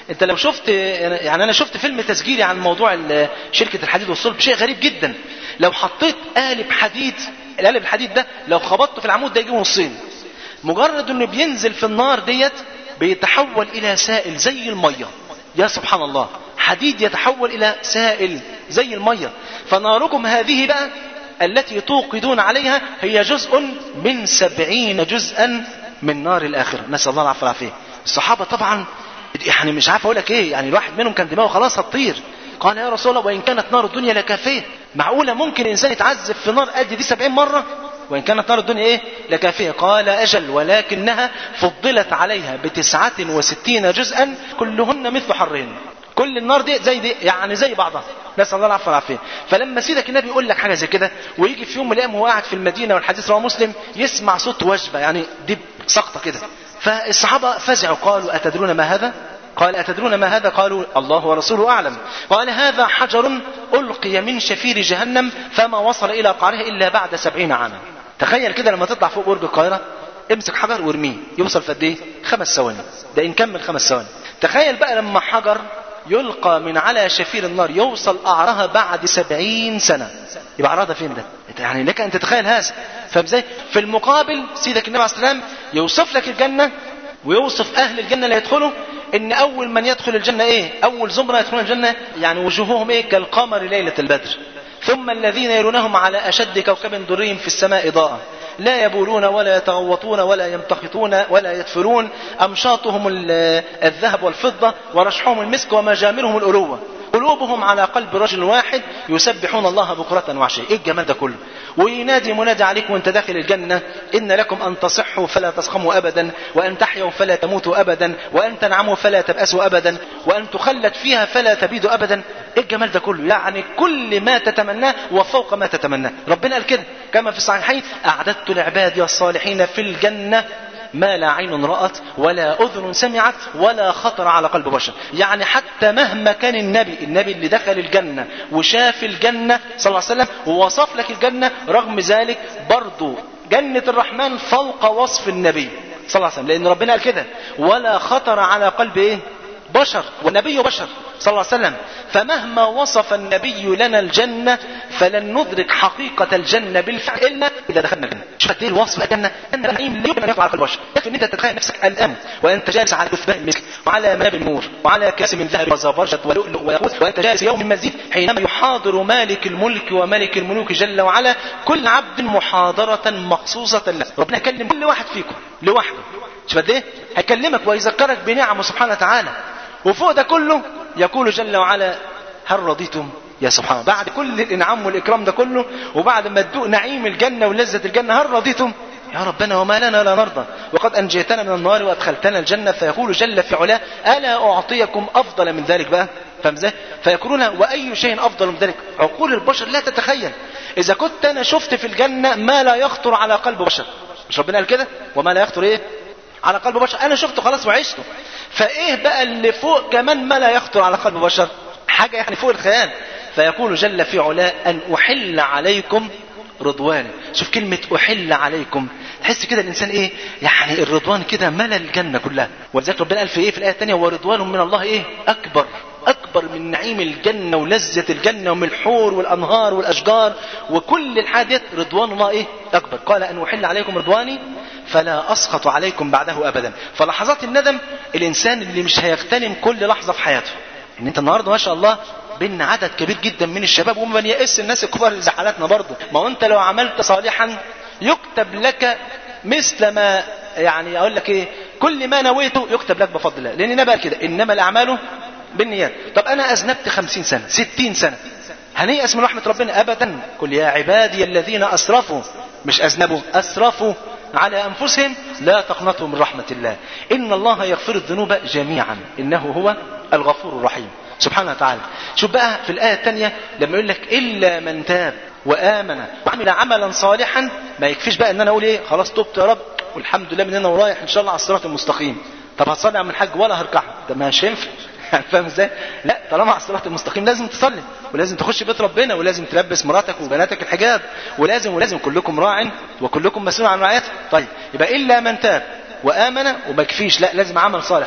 انت لو شفت يعني انا شفت فيلم تسجيلي عن موضوع ال- شركه الحديد والصلب شيء غريب جدا لو حطيت قالب حديد القالب الحديد ده لو خبطته في العمود ده يجيبه نصين مجرد انه بينزل في النار ديت بيتحول الى سائل زي الميه يا سبحان الله حديد يتحول الى سائل زي الميه فناركم هذه بقى التي توقدون عليها هي جزء من سبعين جزءا من نار الآخرة نسأل الله العفو والعافية الصحابة طبعا يعني مش عارف اقول لك ايه يعني الواحد منهم كان دماغه خلاص هتطير قال يا رسول الله وان كانت نار الدنيا لكافيه معقوله ممكن انسان يتعذب في نار قد دي 70 مره وان كانت نار الدنيا ايه لكافيه قال اجل ولكنها فضلت عليها بتسعة وستين جزءا كلهن مثل حرهن كل النار دي زي دي يعني زي بعضها نسال الله العفو والعافيه فلما سيدك النبي يقول لك حاجه زي كده ويجي في يوم من الايام وهو قاعد في المدينه والحديث رواه مسلم يسمع صوت وجبه يعني دب سقطه كده فالصحابه فزعوا قالوا اتدرون ما هذا قال أتدرون ما هذا قالوا الله ورسوله أعلم قال هذا حجر ألقي من شفير جهنم فما وصل إلى قعرها إلا بعد سبعين عاما تخيل كده لما تطلع فوق برج القاهرة امسك حجر وارميه يوصل في قد ايه خمس ثواني ده ان كمل خمس ثواني تخيل بقى لما حجر يلقى من على شفير النار يوصل قعرها بعد سبعين سنة يبقى قعرها ده فين ده يعني لك ان تتخيل هذا فاهم ازاي في المقابل سيدك النبي عليه الصلاه والسلام يوصف لك الجنه ويوصف اهل الجنه اللي يدخلوا ان اول من يدخل الجنه ايه اول زمره يدخلون الجنه يعني وجوههم ايه كالقمر ليله البدر ثم الذين يرونهم على اشد كوكب دري في السماء ضاء لا يبولون ولا يتغوطون ولا يمتخطون ولا يدفرون امشاطهم ال- الذهب والفضه ورشحهم المسك ومجامرهم الالوه قلوبهم على قلب رجل واحد يسبحون الله بكرة وعشية ايه الجمال ده كله وينادي منادي عليكم وانت داخل الجنة ان لكم ان تصحوا فلا تسخموا ابدا وان تحيوا فلا تموتوا ابدا وان تنعموا فلا تبأسوا ابدا وان تخلد فيها فلا تبيدوا ابدا ايه الجمال ده كله يعني كل ما تتمناه وفوق ما تتمناه ربنا قال كده كما في الصحيحين اعددت لعبادي الصالحين في الجنة ما لا عين رأت ولا أذن سمعت ولا خطر على قلب بشر يعني حتى مهما كان النبي النبي اللي دخل الجنة وشاف الجنة صلى الله عليه وسلم ووصف لك الجنة رغم ذلك برضو جنة الرحمن فوق وصف النبي صلى الله عليه وسلم لأن ربنا قال كده ولا خطر على قلب إيه بشر والنبي بشر صلى الله عليه وسلم فمهما وصف النبي لنا الجنة فلن ندرك حقيقة الجنة بالفعل إلا إذا دخلنا الجنة شوف قد إيه الوصف الجنة أن النعيم لا يمكن أن يقع على قلب البشر يكفي أن أنت تتخيل نفسك الآن وأنت جالس على كثبان المسك وعلى مناب النور وعلى كاس من ذهب وزبرجة ولؤلؤ وياقوت وأنت جالس يوم مزيد حينما يحاضر مالك الملك وملك الملوك جل وعلا كل عبد محاضرة مخصوصة له ربنا يكلم كل واحد فيكم لوحده شوف قد ايه هيكلمك ويذكرك بنعمه سبحانه وتعالى وفوق ده كله يقول جل وعلا هل رضيتم يا سبحان الله بعد كل الانعام والاكرام ده كله وبعد ما تدوق نعيم الجنه ولذه الجنه هل رضيتم يا ربنا وما لنا لا نرضى وقد انجيتنا من النار وادخلتنا الجنه فيقول جل في علاه الا اعطيكم افضل من ذلك بقى فاهم ازاي فيقولون واي شيء افضل من ذلك عقول البشر لا تتخيل اذا كنت انا شفت في الجنه ما لا يخطر على قلب بشر مش ربنا قال كده وما لا يخطر ايه على قلب بشر انا شفته خلاص وعشته فايه بقى اللي فوق كمان ما لا يخطر على قلب بشر حاجه يعني فوق الخيال فيقول جل في علاه ان احل عليكم رضوان شوف كلمة أحل عليكم تحس كده الإنسان إيه يعني الرضوان كده ملا الجنة كلها ولذلك ربنا قال في إيه في الآية الثانية ورضوان من الله إيه أكبر أكبر من نعيم الجنة ولذة الجنة ومن الحور والأنهار والأشجار وكل الحاجات رضوان الله إيه أكبر قال أن أحل عليكم رضواني فلا أسخط عليكم بعده أبدا فلحظات الندم الإنسان اللي مش هيغتنم كل لحظة في حياته ان انت النهارده ما شاء الله بين عدد كبير جدا من الشباب وما بنيأس الناس الكبار اللي زي حالاتنا برضه ما هو انت لو عملت صالحا يكتب لك مثل ما يعني اقول لك ايه كل ما نويته يكتب لك بفضل الله لان النبي قال كده انما الاعمال بالنيات طب انا اذنبت خمسين سنه ستين سنه هنيأس من رحمة ربنا أبدا قل يا عبادي الذين أسرفوا مش أذنبوا أسرفوا على أنفسهم لا تقنطوا من رحمة الله إن الله يغفر الذنوب جميعا إنه هو الغفور الرحيم سبحانه وتعالى شوف بقى في الآية الثانية لما يقول لك إلا من تاب وآمن وعمل عملا صالحا ما يكفيش بقى إن أنا أقول إيه خلاص تبت يا رب والحمد لله من هنا ورايح إن شاء الله على الصراط المستقيم طب هتصلي عم الحاج ولا هركع ده مش هينفع فاهم ازاي؟ لا طالما على الصراط المستقيم لازم تصلي ولازم تخش بيت ربنا ولازم تلبس مراتك وبناتك الحجاب ولازم ولازم كلكم راع وكلكم مسؤول عن رعايته طيب يبقى الا من تاب وامن وما يكفيش لا لازم عمل صالح بقى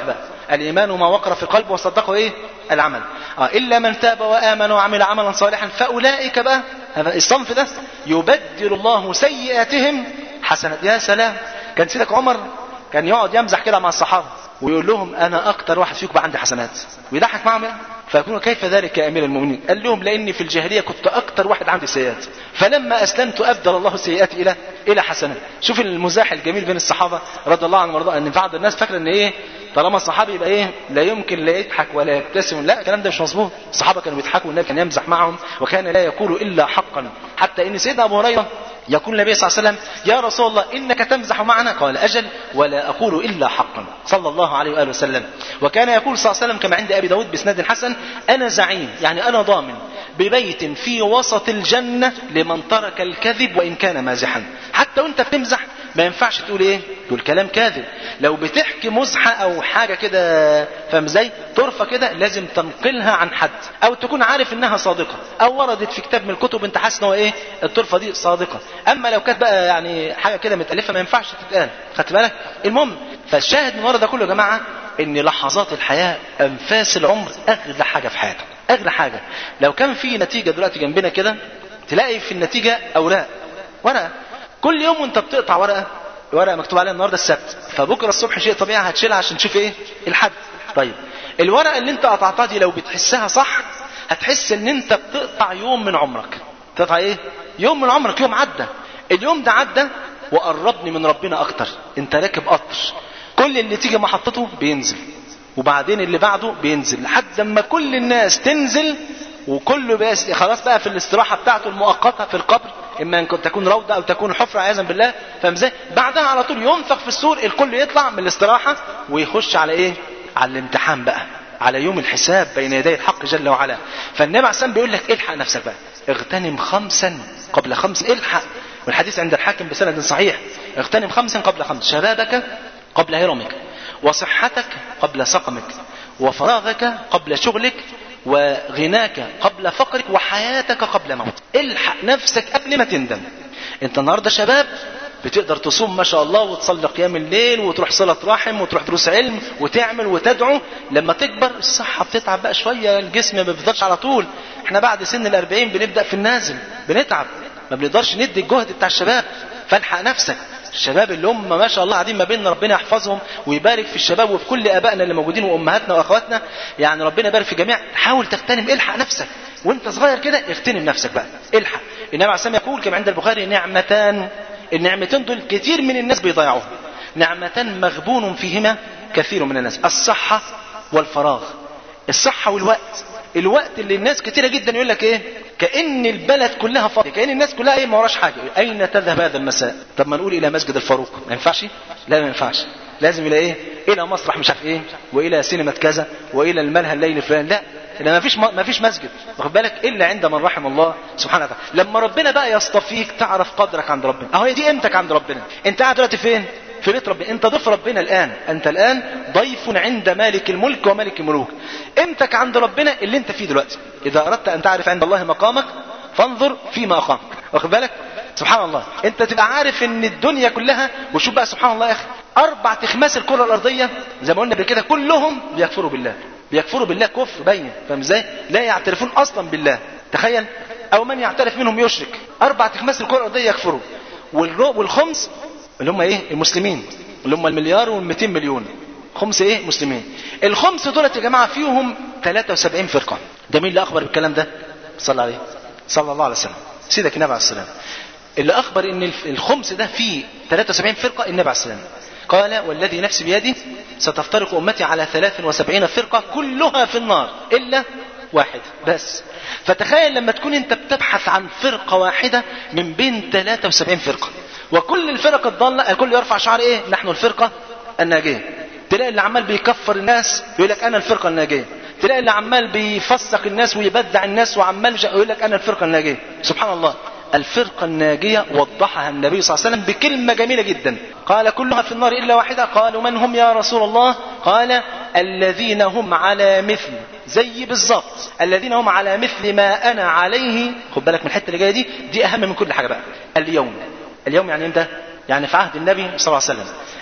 الايمان ما وقر في القلب وصدقه ايه العمل اه الا من تاب وامن وعمل عملا صالحا فاولئك بقى هذا الصنف ده يبدل الله سيئاتهم حسنات يا سلام كان سيدك عمر كان يقعد يمزح كده مع الصحابه ويقول لهم انا اكتر واحد فيكم عندي حسنات ويضحك معهم يعني فيقولون كيف ذلك يا امير المؤمنين قال لهم لاني في الجاهليه كنت اكتر واحد عندي سيئات فلما اسلمت ابدل الله سيئاتي الى الى حسنات شوف المزاح الجميل بين الصحابه رضي الله عنهم وارضاهم ان بعض الناس فاكره ان ايه طالما الصحابي يبقى ايه لا يمكن لا يضحك ولا يبتسم لا الكلام ده مش مظبوط الصحابه كانوا بيضحكوا والنبي كان يمزح معهم وكان لا يقول الا حقا حتى ان سيدنا ابو هريره يقول النبي صلى الله عليه وسلم يا رسول الله إنك تمزح معنا قال أجل ولا أقول إلا حقا صلى الله عليه وآله وسلم وكان يقول صلى الله عليه وسلم كما عند أبي داود بسناد حسن أنا زعيم يعني أنا ضامن ببيت في وسط الجنة لمن ترك الكذب وإن كان مازحا حتى وانت بتمزح ما ينفعش تقول ايه تقول كلام كاذب لو بتحكي مزحة او حاجة كده فاهم ازاي طرفة كده لازم تنقلها عن حد او تكون عارف انها صادقة او وردت في كتاب من الكتب انت حاسس ان هو ايه الطرفة دي صادقة اما لو كانت بقى يعني حاجة كده متألفة ما ينفعش تتقال خدت بالك المهم فالشاهد من ورا ده كله يا جماعة ان لحظات الحياة انفاس العمر اغلى حاجة في حياتك اغلى حاجة لو كان في نتيجة دلوقتي جنبنا كده تلاقي في النتيجة اوراق ورقة كل يوم وانت بتقطع ورقه ورقه مكتوب عليها النهارده السبت فبكره الصبح شيء طبيعي هتشيلها عشان تشوف ايه الحد طيب الورقه اللي انت قطعتها دي لو بتحسها صح هتحس ان انت بتقطع يوم من عمرك تقطع ايه يوم من عمرك يوم عدى اليوم ده عدى وقربني من ربنا اكتر انت راكب قطر كل اللي تيجي محطته بينزل وبعدين اللي بعده بينزل لحد ما كل الناس تنزل وكله بس خلاص بقى في الاستراحه بتاعته المؤقته في القبر اما ان تكون روضه او تكون حفره عياذا بالله فاهم ازاي؟ بعدها على طول ينفخ في السور الكل يطلع من الاستراحه ويخش على ايه؟ على الامتحان بقى على يوم الحساب بين يدي الحق جل وعلا فالنبي عليه السلام بيقول لك الحق نفسك بقى اغتنم خمسا قبل خمس الحق والحديث عند الحاكم بسند صحيح اغتنم خمسا قبل خمس شبابك قبل هرمك وصحتك قبل سقمك وفراغك قبل شغلك وغناك قبل فقرك وحياتك قبل موتك الحق نفسك قبل ما تندم انت النهارده شباب بتقدر تصوم ما شاء الله وتصلي قيام الليل وتروح صلة رحم وتروح دروس علم وتعمل وتدعو لما تكبر الصحة بتتعب بقى شوية الجسم ما بيفضلش على طول احنا بعد سن الأربعين بنبدأ في النازل بنتعب ما بنقدرش ندي الجهد بتاع الشباب فالحق نفسك الشباب اللي هم ما شاء الله قاعدين ما بيننا ربنا يحفظهم ويبارك في الشباب وفي كل ابائنا اللي موجودين وامهاتنا واخواتنا يعني ربنا يبارك في جميع حاول تغتنم الحق نفسك وانت صغير كده اغتنم نفسك بقى الحق النبي عليه الصلاه يقول كما عند البخاري نعمتان النعمتين دول كتير من الناس بيضيعوهم نعمتان مغبون فيهما كثير من الناس الصحه والفراغ الصحه والوقت الوقت اللي الناس كتيرة جدا يقول لك ايه كأن البلد كلها فاضية كأن الناس كلها ايه ما وراش حاجة اين تذهب هذا المساء طب ما نقول الى مسجد الفاروق ما ينفعش لا ما ينفعش لازم الى ايه الى مسرح مش عارف ايه والى سينما كذا والى الملهى الليل الفلاني لا لا ما فيش ما فيش مسجد واخد بالك الا عند من رحم الله سبحانه وتعالى لما ربنا بقى يصطفيك تعرف قدرك عند ربنا اهو دي قيمتك عند ربنا انت قاعد دلوقتي فين في بيت ربنا انت ضيف ربنا الان انت الان ضيف عند مالك الملك وملك الملوك قيمتك عند ربنا اللي انت فيه دلوقتي اذا اردت ان تعرف عند الله مقامك فانظر فيما اقامك واخد بالك سبحان الله انت تبقى عارف ان الدنيا كلها وشوف بقى سبحان الله يا اخي اربع تخماس الكره الارضيه زي ما قلنا قبل كده كلهم بيكفروا بالله بيكفروا بالله كفر بين فاهم ازاي لا يعترفون اصلا بالله تخيل او من يعترف منهم يشرك اربع تخماس الكره الارضيه يكفروا والخمس اللي هم ايه المسلمين اللي هم المليار وال200 مليون خمس ايه مسلمين الخمس دولت يا جماعه فيهم 73 فرقه ده مين اللي اخبر بالكلام ده صلى عليه صلى الله عليه وسلم سيدك النبي عليه السلام اللي اخبر ان الخمس ده فيه 73 فرقه النبي عليه السلام قال والذي نفسي بيدي ستفترق امتي على 73 فرقه كلها في النار الا واحد بس فتخيل لما تكون انت بتبحث عن فرقه واحده من بين 73 فرقه وكل الفرق الضاله الكل يرفع شعار ايه نحن الفرقه الناجيه تلاقي اللي عمال بيكفر الناس يقول لك انا الفرقه الناجيه تلاقي اللي عمال بيفسق الناس ويبدع الناس وعمال يقول لك انا الفرقه الناجيه سبحان الله الفرقة الناجية وضحها النبي صلى الله عليه وسلم بكلمة جميلة جدا قال كلها في النار إلا واحدة قالوا من هم يا رسول الله قال الذين هم على مثل زي بالظبط الذين هم على مثل ما أنا عليه خد بالك من الحتة اللي جاية دي دي أهم من كل حاجة بقى اليوم اليوم يعني امتى يعني في عهد النبي صلى الله عليه وسلم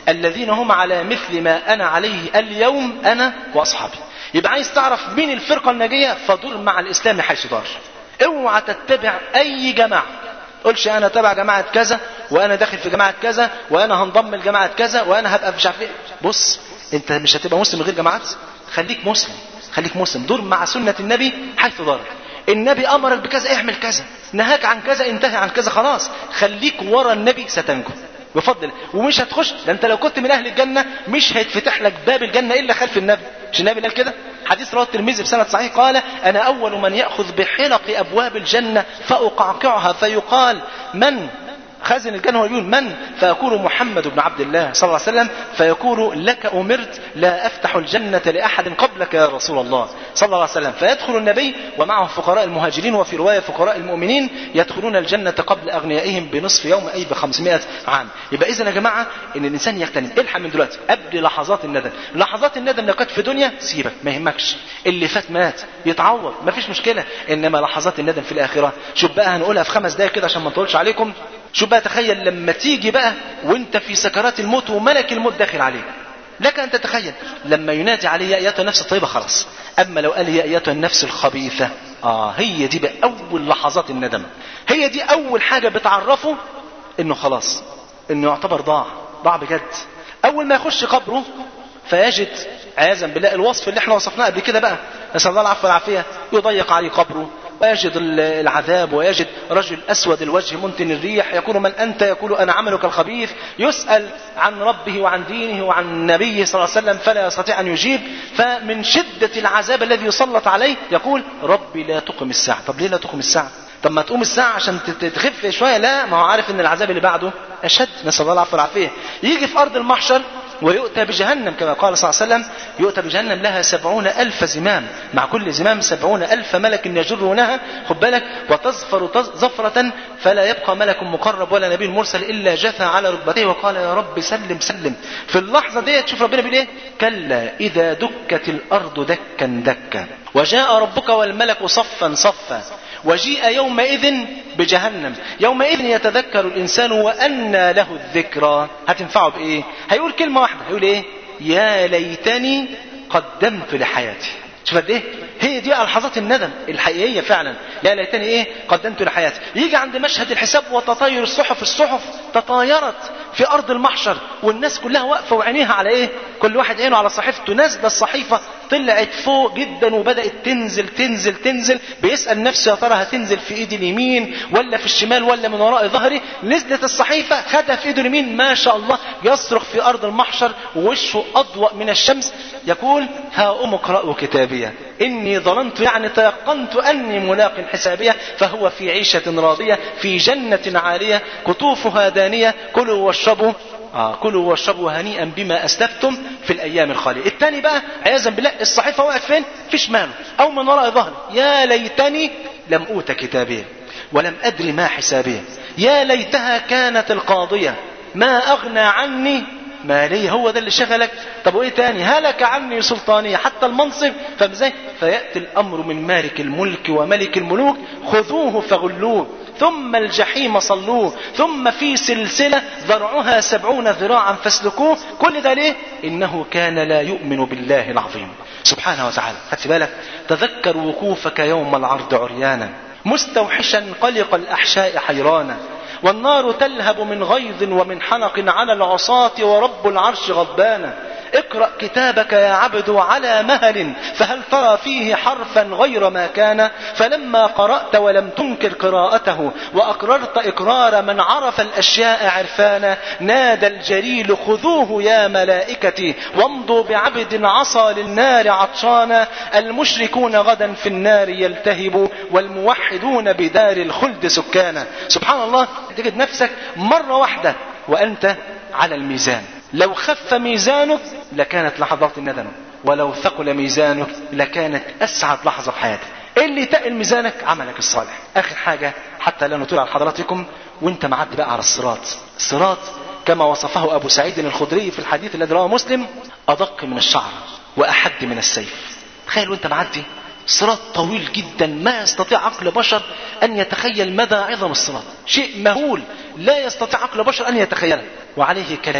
الذين هم على مثل ما أنا عليه اليوم أنا وأصحابي يبقى عايز تعرف مين الفرقة الناجية فدور مع الإسلام حيث دار اوعى تتبع أي جماعة قولش انا تبع جماعه كذا وانا داخل في جماعه كذا وانا هنضم لجماعه كذا وانا هبقى مش عارف ايه بص انت مش هتبقى مسلم من غير جماعات خليك مسلم خليك مسلم دور مع سنه النبي حيث دارك النبي امرك بكذا اعمل كذا نهاك عن كذا انتهي عن كذا خلاص خليك ورا النبي ستنجو بفضل ومش هتخش ده انت لو كنت من اهل الجنه مش هيتفتح لك باب الجنه الا خلف النبي مش النبي قال كده حديث رواه الترمذي بسند صحيح قال انا اول من ياخذ بحلق ابواب الجنه فاقعقعها فيقال من خازن الجنة هو يقول من فيقول محمد بن عبد الله صلى الله عليه وسلم فيقول لك أمرت لا أفتح الجنة لأحد قبلك يا رسول الله صلى الله عليه وسلم فيدخل النبي ومعه فقراء المهاجرين وفي رواية فقراء المؤمنين يدخلون الجنة قبل أغنيائهم بنصف يوم أي بخمسمائة عام يبقى إذا يا جماعة إن الإنسان يغتنم الحق من دلوقتي قبل لحظات الندم لحظات الندم لو كانت في دنيا سيبك ما يهمكش اللي فات مات يتعوض ما فيش مشكلة إنما لحظات الندم في الآخرة شوف بقى هنقولها في خمس دقايق كده عشان ما نطولش عليكم شوف بقى تخيل لما تيجي بقى وانت في سكرات الموت وملك الموت داخل عليك لك ان تتخيل لما ينادي عليه يا ايتها النفس الطيبه خلاص اما لو قال يا ايتها النفس الخبيثه اه هي دي بقى اول لحظات الندم هي دي اول حاجه بتعرفه انه خلاص انه يعتبر ضاع ضاع بجد اول ما يخش قبره فيجد عياذا بالله الوصف اللي احنا وصفناه قبل كده بقى نسال الله العفو والعافيه يضيق عليه قبره ويجد العذاب ويجد رجل أسود الوجه منتن الريح يقول من أنت يقول أنا عملك الخبيث يسأل عن ربه وعن دينه وعن نبيه صلى الله عليه وسلم فلا يستطيع أن يجيب فمن شدة العذاب الذي يسلط عليه يقول ربي لا تقم الساعة طب ليه لا تقم الساعة طب ما تقوم الساعة عشان تخف شوية لا ما هو عارف ان العذاب اللي بعده أشد نسأل الله العفو والعافية يجي في أرض المحشر ويؤتى بجهنم كما قال صلى الله عليه وسلم يؤتى بجهنم لها سبعون ألف زمام مع كل زمام سبعون ألف ملك يجرونها خد بالك وتزفر زفرة فلا يبقى ملك مقرب ولا نبي مرسل إلا جثى على ركبتيه وقال يا رب سلم سلم في اللحظة دي تشوف ربنا بيقول إيه كلا إذا دكت الأرض دكا دكا وجاء ربك والملك صفا صفا وجيء يومئذ بجهنم يومئذ يتذكر الإنسان وأنى له الذكرى هتنفعه بإيه هيقول كلمة واحدة هيقول إيه يا ليتني قدمت لحياتي شوف قد ايه هي دي لحظات الندم الحقيقيه فعلا يا ليتني ايه قدمت لحياتي يجي عند مشهد الحساب وتطاير الصحف الصحف تطايرت في ارض المحشر والناس كلها واقفه وعينيها على ايه كل واحد عينه على صحيفته نازله الصحيفه طلعت فوق جدا وبدات تنزل تنزل تنزل بيسال نفسه يا ترى هتنزل في ايدي اليمين ولا في الشمال ولا من وراء ظهري نزلت الصحيفه خدها في ايده اليمين ما شاء الله يصرخ في ارض المحشر ووشه اضوأ من الشمس يقول ها ام اقرأوا كتابيه اني ظننت يعني تيقنت اني ملاق حسابيه فهو في عيشه راضيه في جنه عاليه قطوفها دانيه كلوا واشربوا آه كلوا واشربوا هنيئا بما اسلفتم في الايام الخاليه. الثاني بقى عياذا بالله الصحيفه وقعت فين؟ في شماله او من وراء ظهري. يا ليتني لم اوت كتابيه ولم ادري ما حسابيه. يا ليتها كانت القاضيه ما اغنى عني مالية هو ده اللي شغلك طب وايه تاني هلك عني سلطانية حتى المنصب فازاي فيأتي الامر من مالك الملك وملك الملوك خذوه فغلوه ثم الجحيم صلوه ثم في سلسلة ذرعها سبعون ذراعا فاسلكوه كل ده ليه إنه كان لا يؤمن بالله العظيم سبحانه وتعالى خدت بالك تذكر وقوفك يوم العرض عريانا مستوحشا قلق الأحشاء حيرانا والنار تلهب من غيظ ومن حنق على العصاة ورب العرش غضبانا اقرأ كتابك يا عبد على مهل فهل ترى فيه حرفا غير ما كان فلما قرأت ولم تنكر قراءته وأقررت إقرار من عرف الأشياء عرفانا نادى الجليل خذوه يا ملائكتي وامضوا بعبد عصى للنار عطشانا المشركون غدا في النار يلتهبوا والموحدون بدار الخلد سكانا سبحان الله تجد نفسك مرة واحدة وأنت على الميزان لو خف ميزانك لكانت لحظات الندم ولو ثقل ميزانك لكانت أسعد لحظة في حياتك اللي تقل ميزانك عملك الصالح آخر حاجة حتى لا نطيل على حضراتكم وانت معدي بقى على الصراط الصراط كما وصفه أبو سعيد الخدري في الحديث الذي رواه مسلم أدق من الشعر وأحد من السيف تخيل وانت معدي صراط طويل جدا ما يستطيع عقل بشر أن يتخيل مدى عظم الصراط شيء مهول لا يستطيع عقل بشر أن يتخيله وعليه كلاليب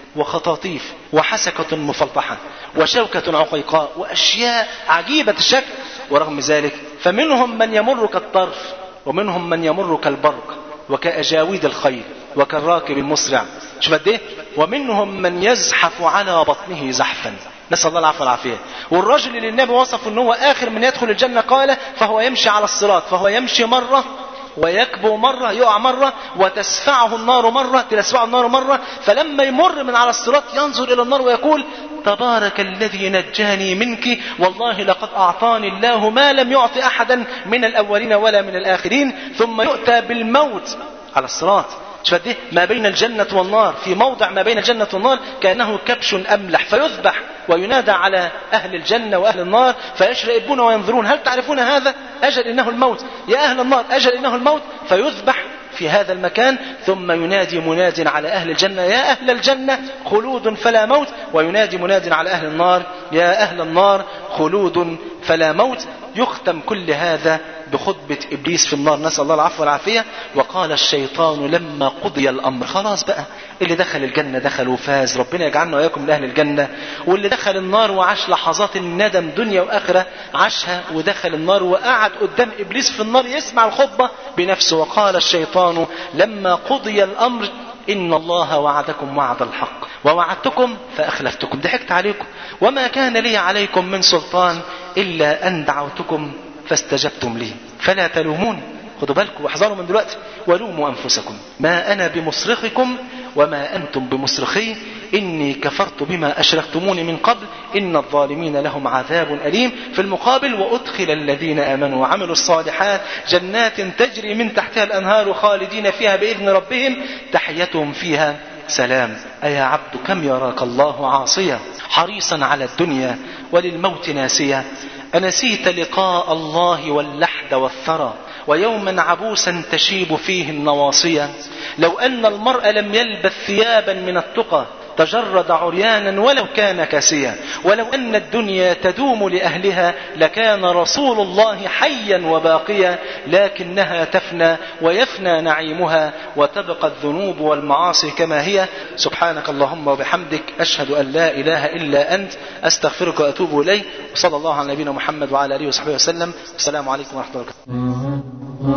وخطاطيف وحسكة مفلطحة وشوكة عقيقاء وأشياء عجيبة الشكل ورغم ذلك فمنهم من يمر كالطرف ومنهم من يمر كالبرق وكأجاويد الخيل وكالراكب المسرع شوف قد ايه ومنهم من يزحف على بطنه زحفا نسأل الله العفو والعافية والرجل اللي النبي وصفه ان هو اخر من يدخل الجنة قال فهو يمشي على الصراط فهو يمشي مرة ويكبو مرة يقع مرة وتسفعه النار مرة تسفعه النار مرة فلما يمر من على الصراط ينظر إلى النار ويقول تبارك الذي نجاني منك والله لقد أعطاني الله ما لم يعط أحدا من الأولين ولا من الآخرين ثم يؤتى بالموت على الصراط شوف قد ايه ما بين الجنة والنار في موضع ما بين الجنة والنار كأنه كبش أملح فيذبح وينادى على أهل الجنة وأهل النار فيشرئبون وينظرون هل تعرفون هذا أجل إنه الموت يا أهل النار أجل إنه الموت فيذبح في هذا المكان ثم ينادي مناد على أهل الجنة يا أهل الجنة خلود فلا موت وينادي مناد على أهل النار يا أهل النار خلود فلا موت يختم كل هذا بخطبة إبليس في النار نسأل الله العفو والعافية وقال الشيطان لما قضي الأمر خلاص بقى اللي دخل الجنة دخل وفاز ربنا يجعلنا وإياكم من أهل الجنة واللي دخل النار وعاش لحظات الندم دنيا وآخرة عاشها ودخل النار وقعد قدام إبليس في النار يسمع الخطبة بنفسه وقال الشيطان لما قضي الأمر إن الله وعدكم وعد الحق ووعدتكم فأخلفتكم ضحكت عليكم وما كان لي عليكم من سلطان إلا أن دعوتكم فاستجبتم لي فلا تلومون خدوا بالكم واحذروا من دلوقتي ولوموا أنفسكم ما أنا بمصرخكم وما أنتم بمصرخي إني كفرت بما أشركتموني من قبل إن الظالمين لهم عذاب أليم في المقابل وأدخل الذين آمنوا وعملوا الصالحات جنات تجري من تحتها الأنهار خالدين فيها بإذن ربهم تحيتهم فيها سلام أيا عبد كم يراك الله عاصيا حريصا على الدنيا وللموت ناسيا أنسيت لقاء الله واللحد والثرى ويوما عبوسا تشيب فيه النواصية لو أن المرء لم يلبث ثيابا من التقى تجرد عريانا ولو كان كاسيا ولو أن الدنيا تدوم لأهلها لكان رسول الله حيا وباقيا لكنها تفنى ويفنى نعيمها وتبقى الذنوب والمعاصي كما هي سبحانك اللهم وبحمدك أشهد أن لا إله إلا أنت أستغفرك وأتوب إليك وصلى الله على نبينا محمد وعلى آله وصحبه وسلم السلام عليكم ورحمة الله وبركاته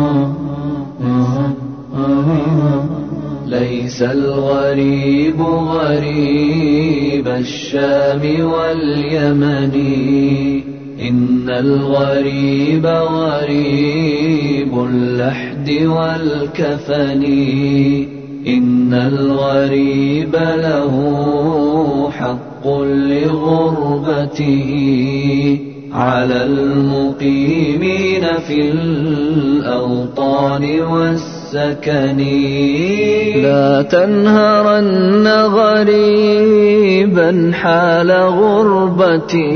ليس الغريب غريب الشام واليمن إن الغريب غريب اللحد والكفن إن الغريب له حق لغربته على المقيمين في الأوطان والسكن لا تنهرن غريبا حال غربته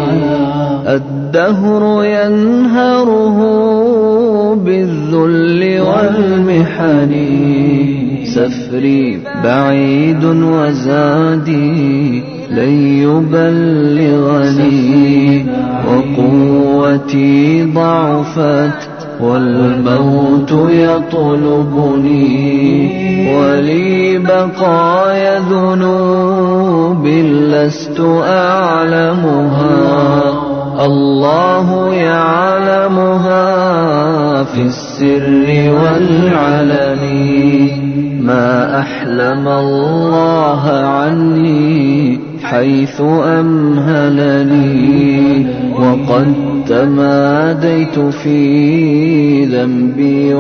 الدهر ينهره بالذل والمحن سفري بعيد وزادي لن يبلغني وقوتي ضعفت والموت يطلبني ولي بقايا ذنوب لست أعلمها الله يعلمها في السر والعلن ما أحلم الله عني حيث أمهلني وقد تماديت في ذنبي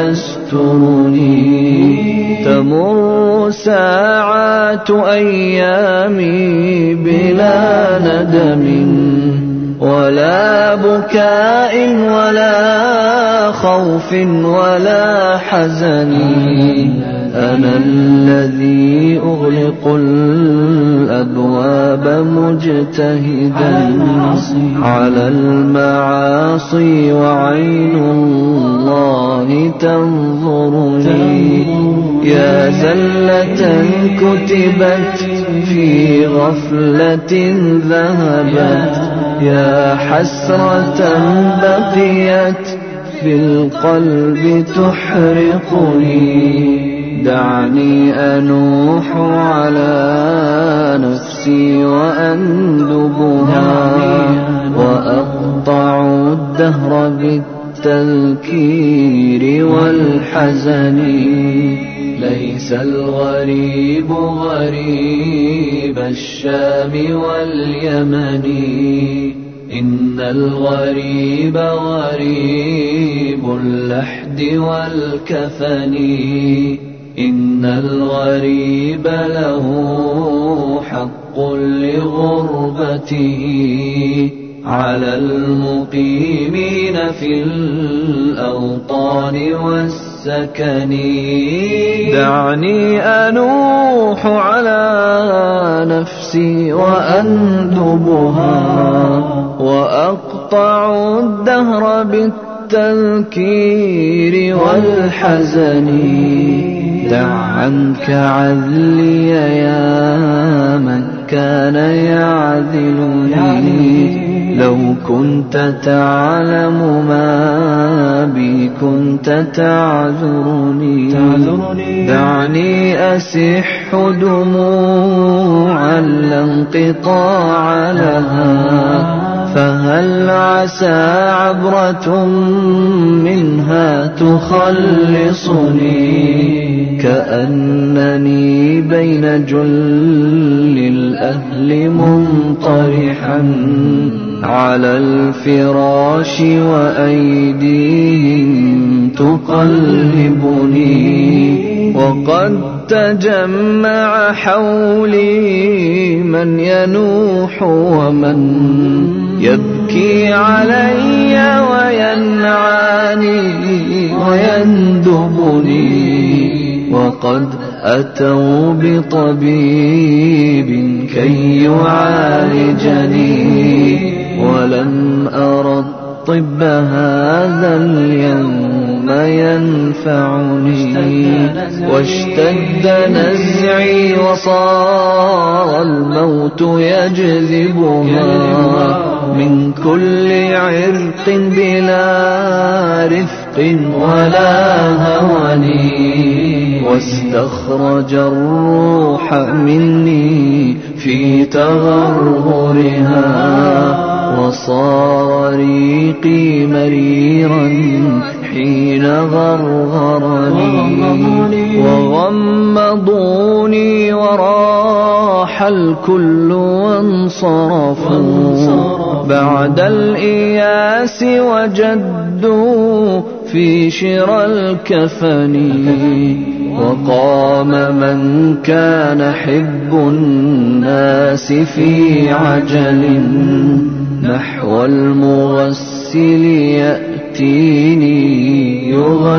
ويسترني تمر ساعات أيامي بلا ندم ولا بكاء ولا خوف ولا حزن أنا الذي أغلق الأبواب مجتهدا على المعاصي وعين الله تنظرني يا زلة كتبت في غفلة ذهبت يا حسرة بقيت في القلب تحرقني دعني أنوح على نفسي وأندبها وأقطع الدهر بالتذكير والحزن ليس الغريب غريب الشام واليمن إن الغريب غريب اللحد والكفن إن الغريب له حق لغربته على المقيمين في الأوطان والسكن دعني أنوح على نفسي وأندبها وأقطع الدهر بالتذكير والحزن دع عنك عذلي يا من كان يعذلني لو كنت تعلم ما بي كنت تعذرني دعني أسح دموعا لا انقطاع لها فهل عسى عبرة منها تخلصني كأنني بين جل الأهل منطرحا على الفراش وأيديهم تقلبني وقد تجمع حولي من ينوح ومن يبكي علي وينعاني ويندبني وقد أتوا بطبيب كي يعالجني ولم أر الطب هذا اليوم ينفعني واشتد نزعي وصار الموت يجذبها من كل عرق بلا رفق ولا هوني واستخرج الروح مني في تغرغرها وصار ريقي مريرا حين غرغرني وغمضوني وراح الكل وانصرفوا بعد الإياس وجدوا في شرى الكفن وقام من كان حب الناس في عجل نحو المغسل يأتيني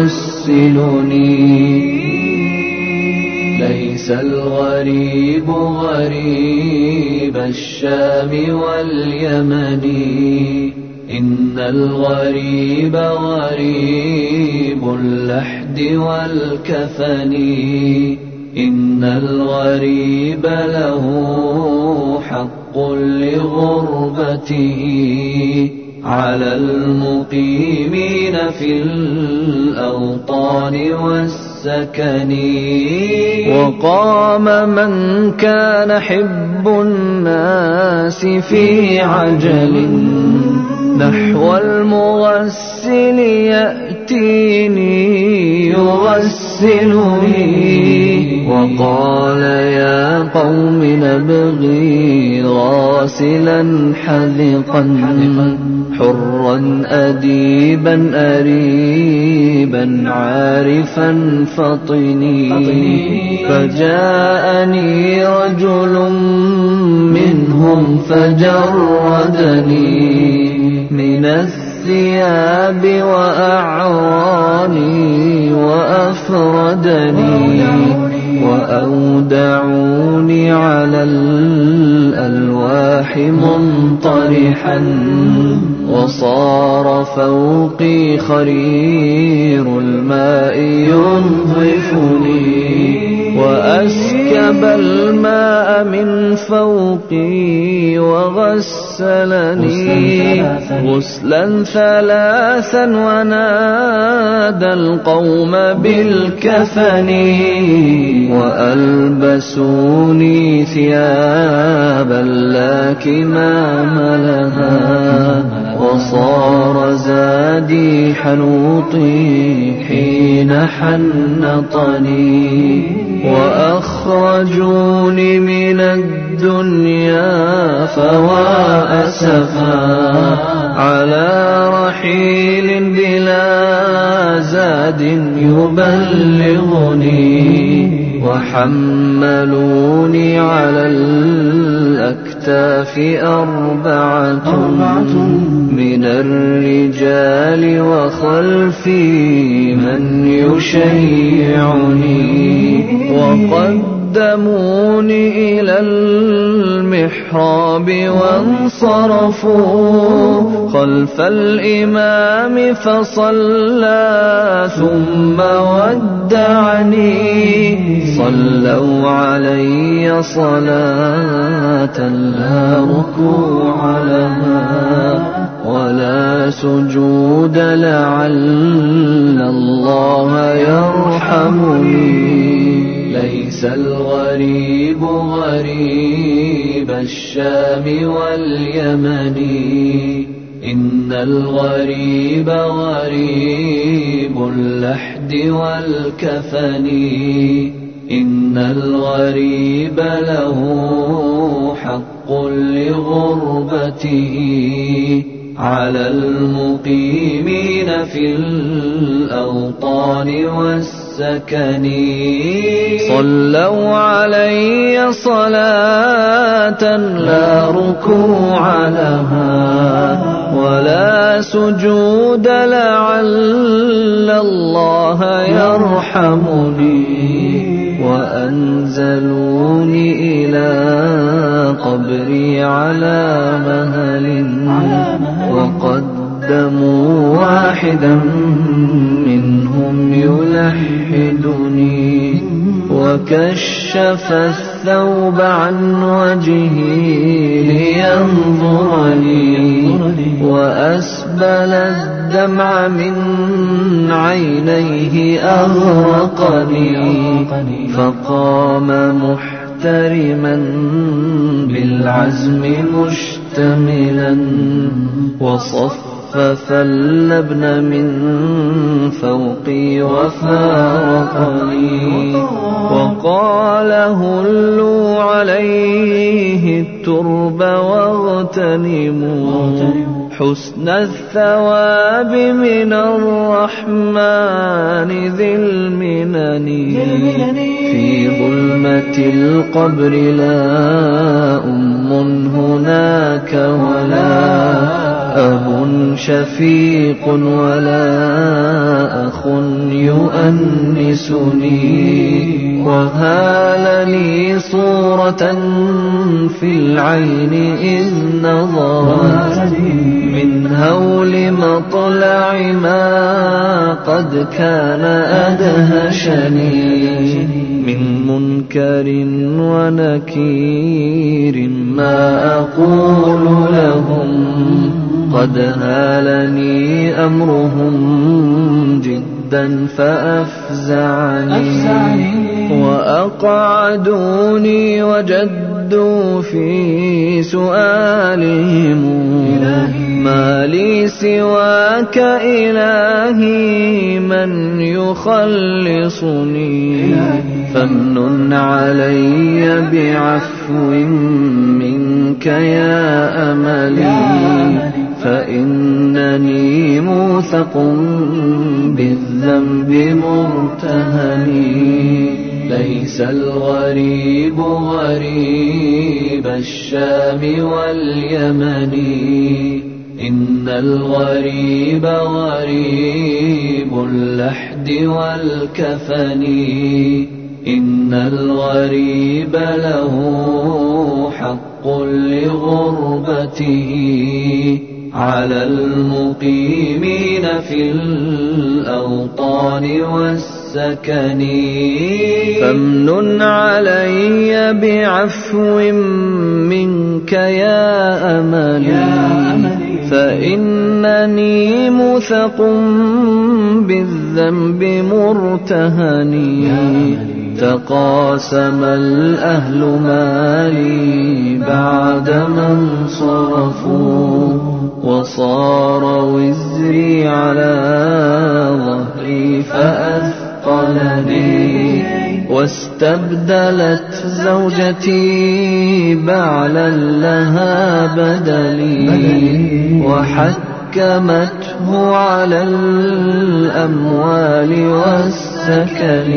يغسلني ليس الغريب غريب الشام واليمن إن الغريب غريب اللحد والكفن إن الغريب له حق لغربته على المقيمين في الأوطان والسكن وقام من كان حب الناس في عجل نحو المغسل يأتيني يغسلني وقال يا قوم نبغي غاسلا حذقا حرا أديبا أريبا عارفا فطني فجاءني رجل منهم فجردني من الثياب وأعراني وأفردني وأودعوني على الألواح منطرحا وصار فوقي خرير الماء ينظفني وأسكب الماء من فوقي وغسل أرسلني غسلا ثلاثا ونادى القوم بالكفن وألبسوني ثيابا لا كمام لها وصار زادي حنوطي حين حنطني وأخرجوني من الدنيا فوا أسفا على رحيل بلا زاد يبلغني وحملوني على الأكتاف أربعة من الرجال وخلفي من يشيعني وقدموني إلى المحراب وانصرفوا خلف الإمام فصلى ثم ودعني صلوا علي صلاة لا ركوع لها ولا سجود لعل الله يرحمني ليس الغريب غريب الشام واليمن إن الغريب غريب اللحد والكفن إن الغريب له حق لغربته على المقيمين في الأوطان والسكن صلوا علي صلاة لا ركوع لها ولا سجود لعل الله يرحمني وأنزلوني إلى قبري على مهل وقدموا واحدا منهم يلحدني وكشف الثوب عن وجهي لينظر لي وأسبل الدمع من عينيه أغرقني فقام محترما بالعزم مشتملا وصفف اللبن من فوقي وفارقني وقال هلوا عليه الترب واغتنموا حسن الثواب من الرحمن ذي المنن في ظلمة القبر لا أم هناك ولا أب شفيق ولا أخ يؤنسني وهالني صورة في العين إذ نظرت من هول مطلع ما قد كان أدهشني من منكر ونكير ما أقول لهم قد هالني أمرهم جدا فأفزعني وأقعدوني وجدوا في سؤالهم ما لي سواك إلهي من يخلصني فامنن علي بعفو منك يا أملي فإنني موثق بالذنب مرتهني ليس الغريب غريب الشام واليمن إن الغريب غريب اللحد والكفن إن الغريب له حق لغربته على المقيمين في الأوطان والسماء والسكن فامنن علي بعفو منك يا أملي فإنني مثق بالذنب مرتهني تقاسم الأهل مالي بعدما انصرفوا وصار وزري على ظهري فأثقلني واستبدلت زوجتي بعلا لها بدلي وحكمته على الأموال والسكن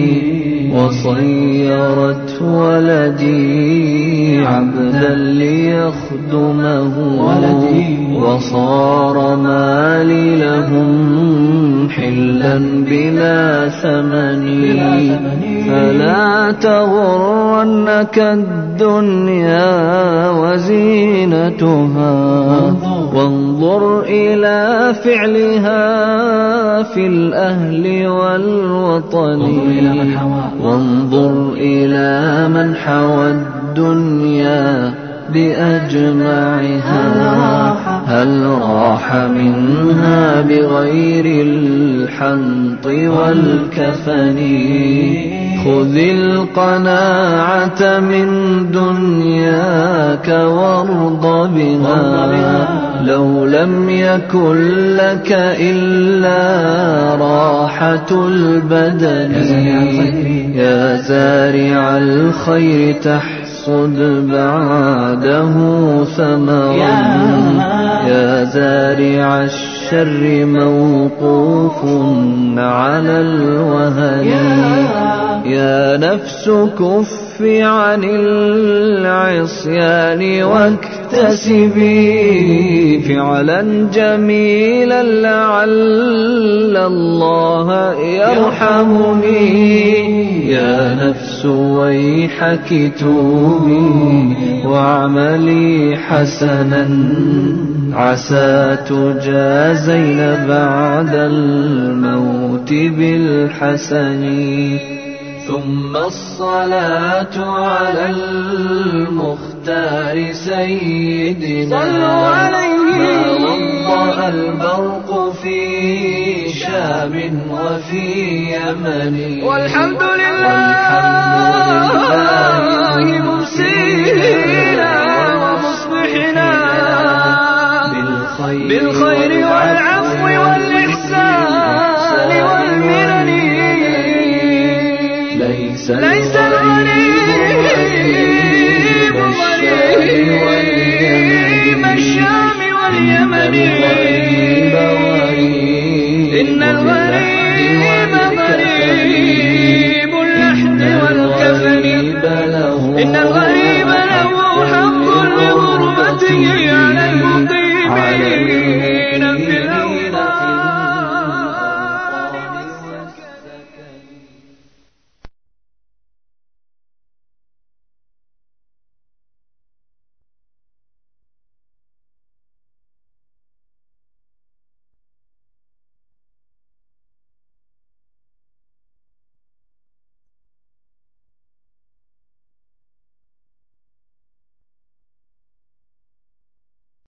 وصيرت ولدي عبدا ليخدمه وصار مالي لهم حلا بلا ثمن فلا تغرنك الدنيا وزينتها وانظر إلى فعلها في الأهل والوطن وانظر إلى من حوى الدنيا بأجمعها هل راح منها بغير الحنط والكفن خذ القناعة من دنياك وارض بها لو لم يكن لك إلا راحة البدن يا زارع الخير تحت تحصد بعده ثمرا يا زارع الشر موقوف على الوهن يا نفس كف عن العصيان واكتسبي فعلا جميلا لعل الله يرحمني يا نفس ويحك توبي واعملي حسنا عسى تجازين بعد الموت بالحسن ثم الصلاة على المختار سيدنا صلوا عليه. ما وضأ البرق في شام وفي يمن والحمد لله والحمد لله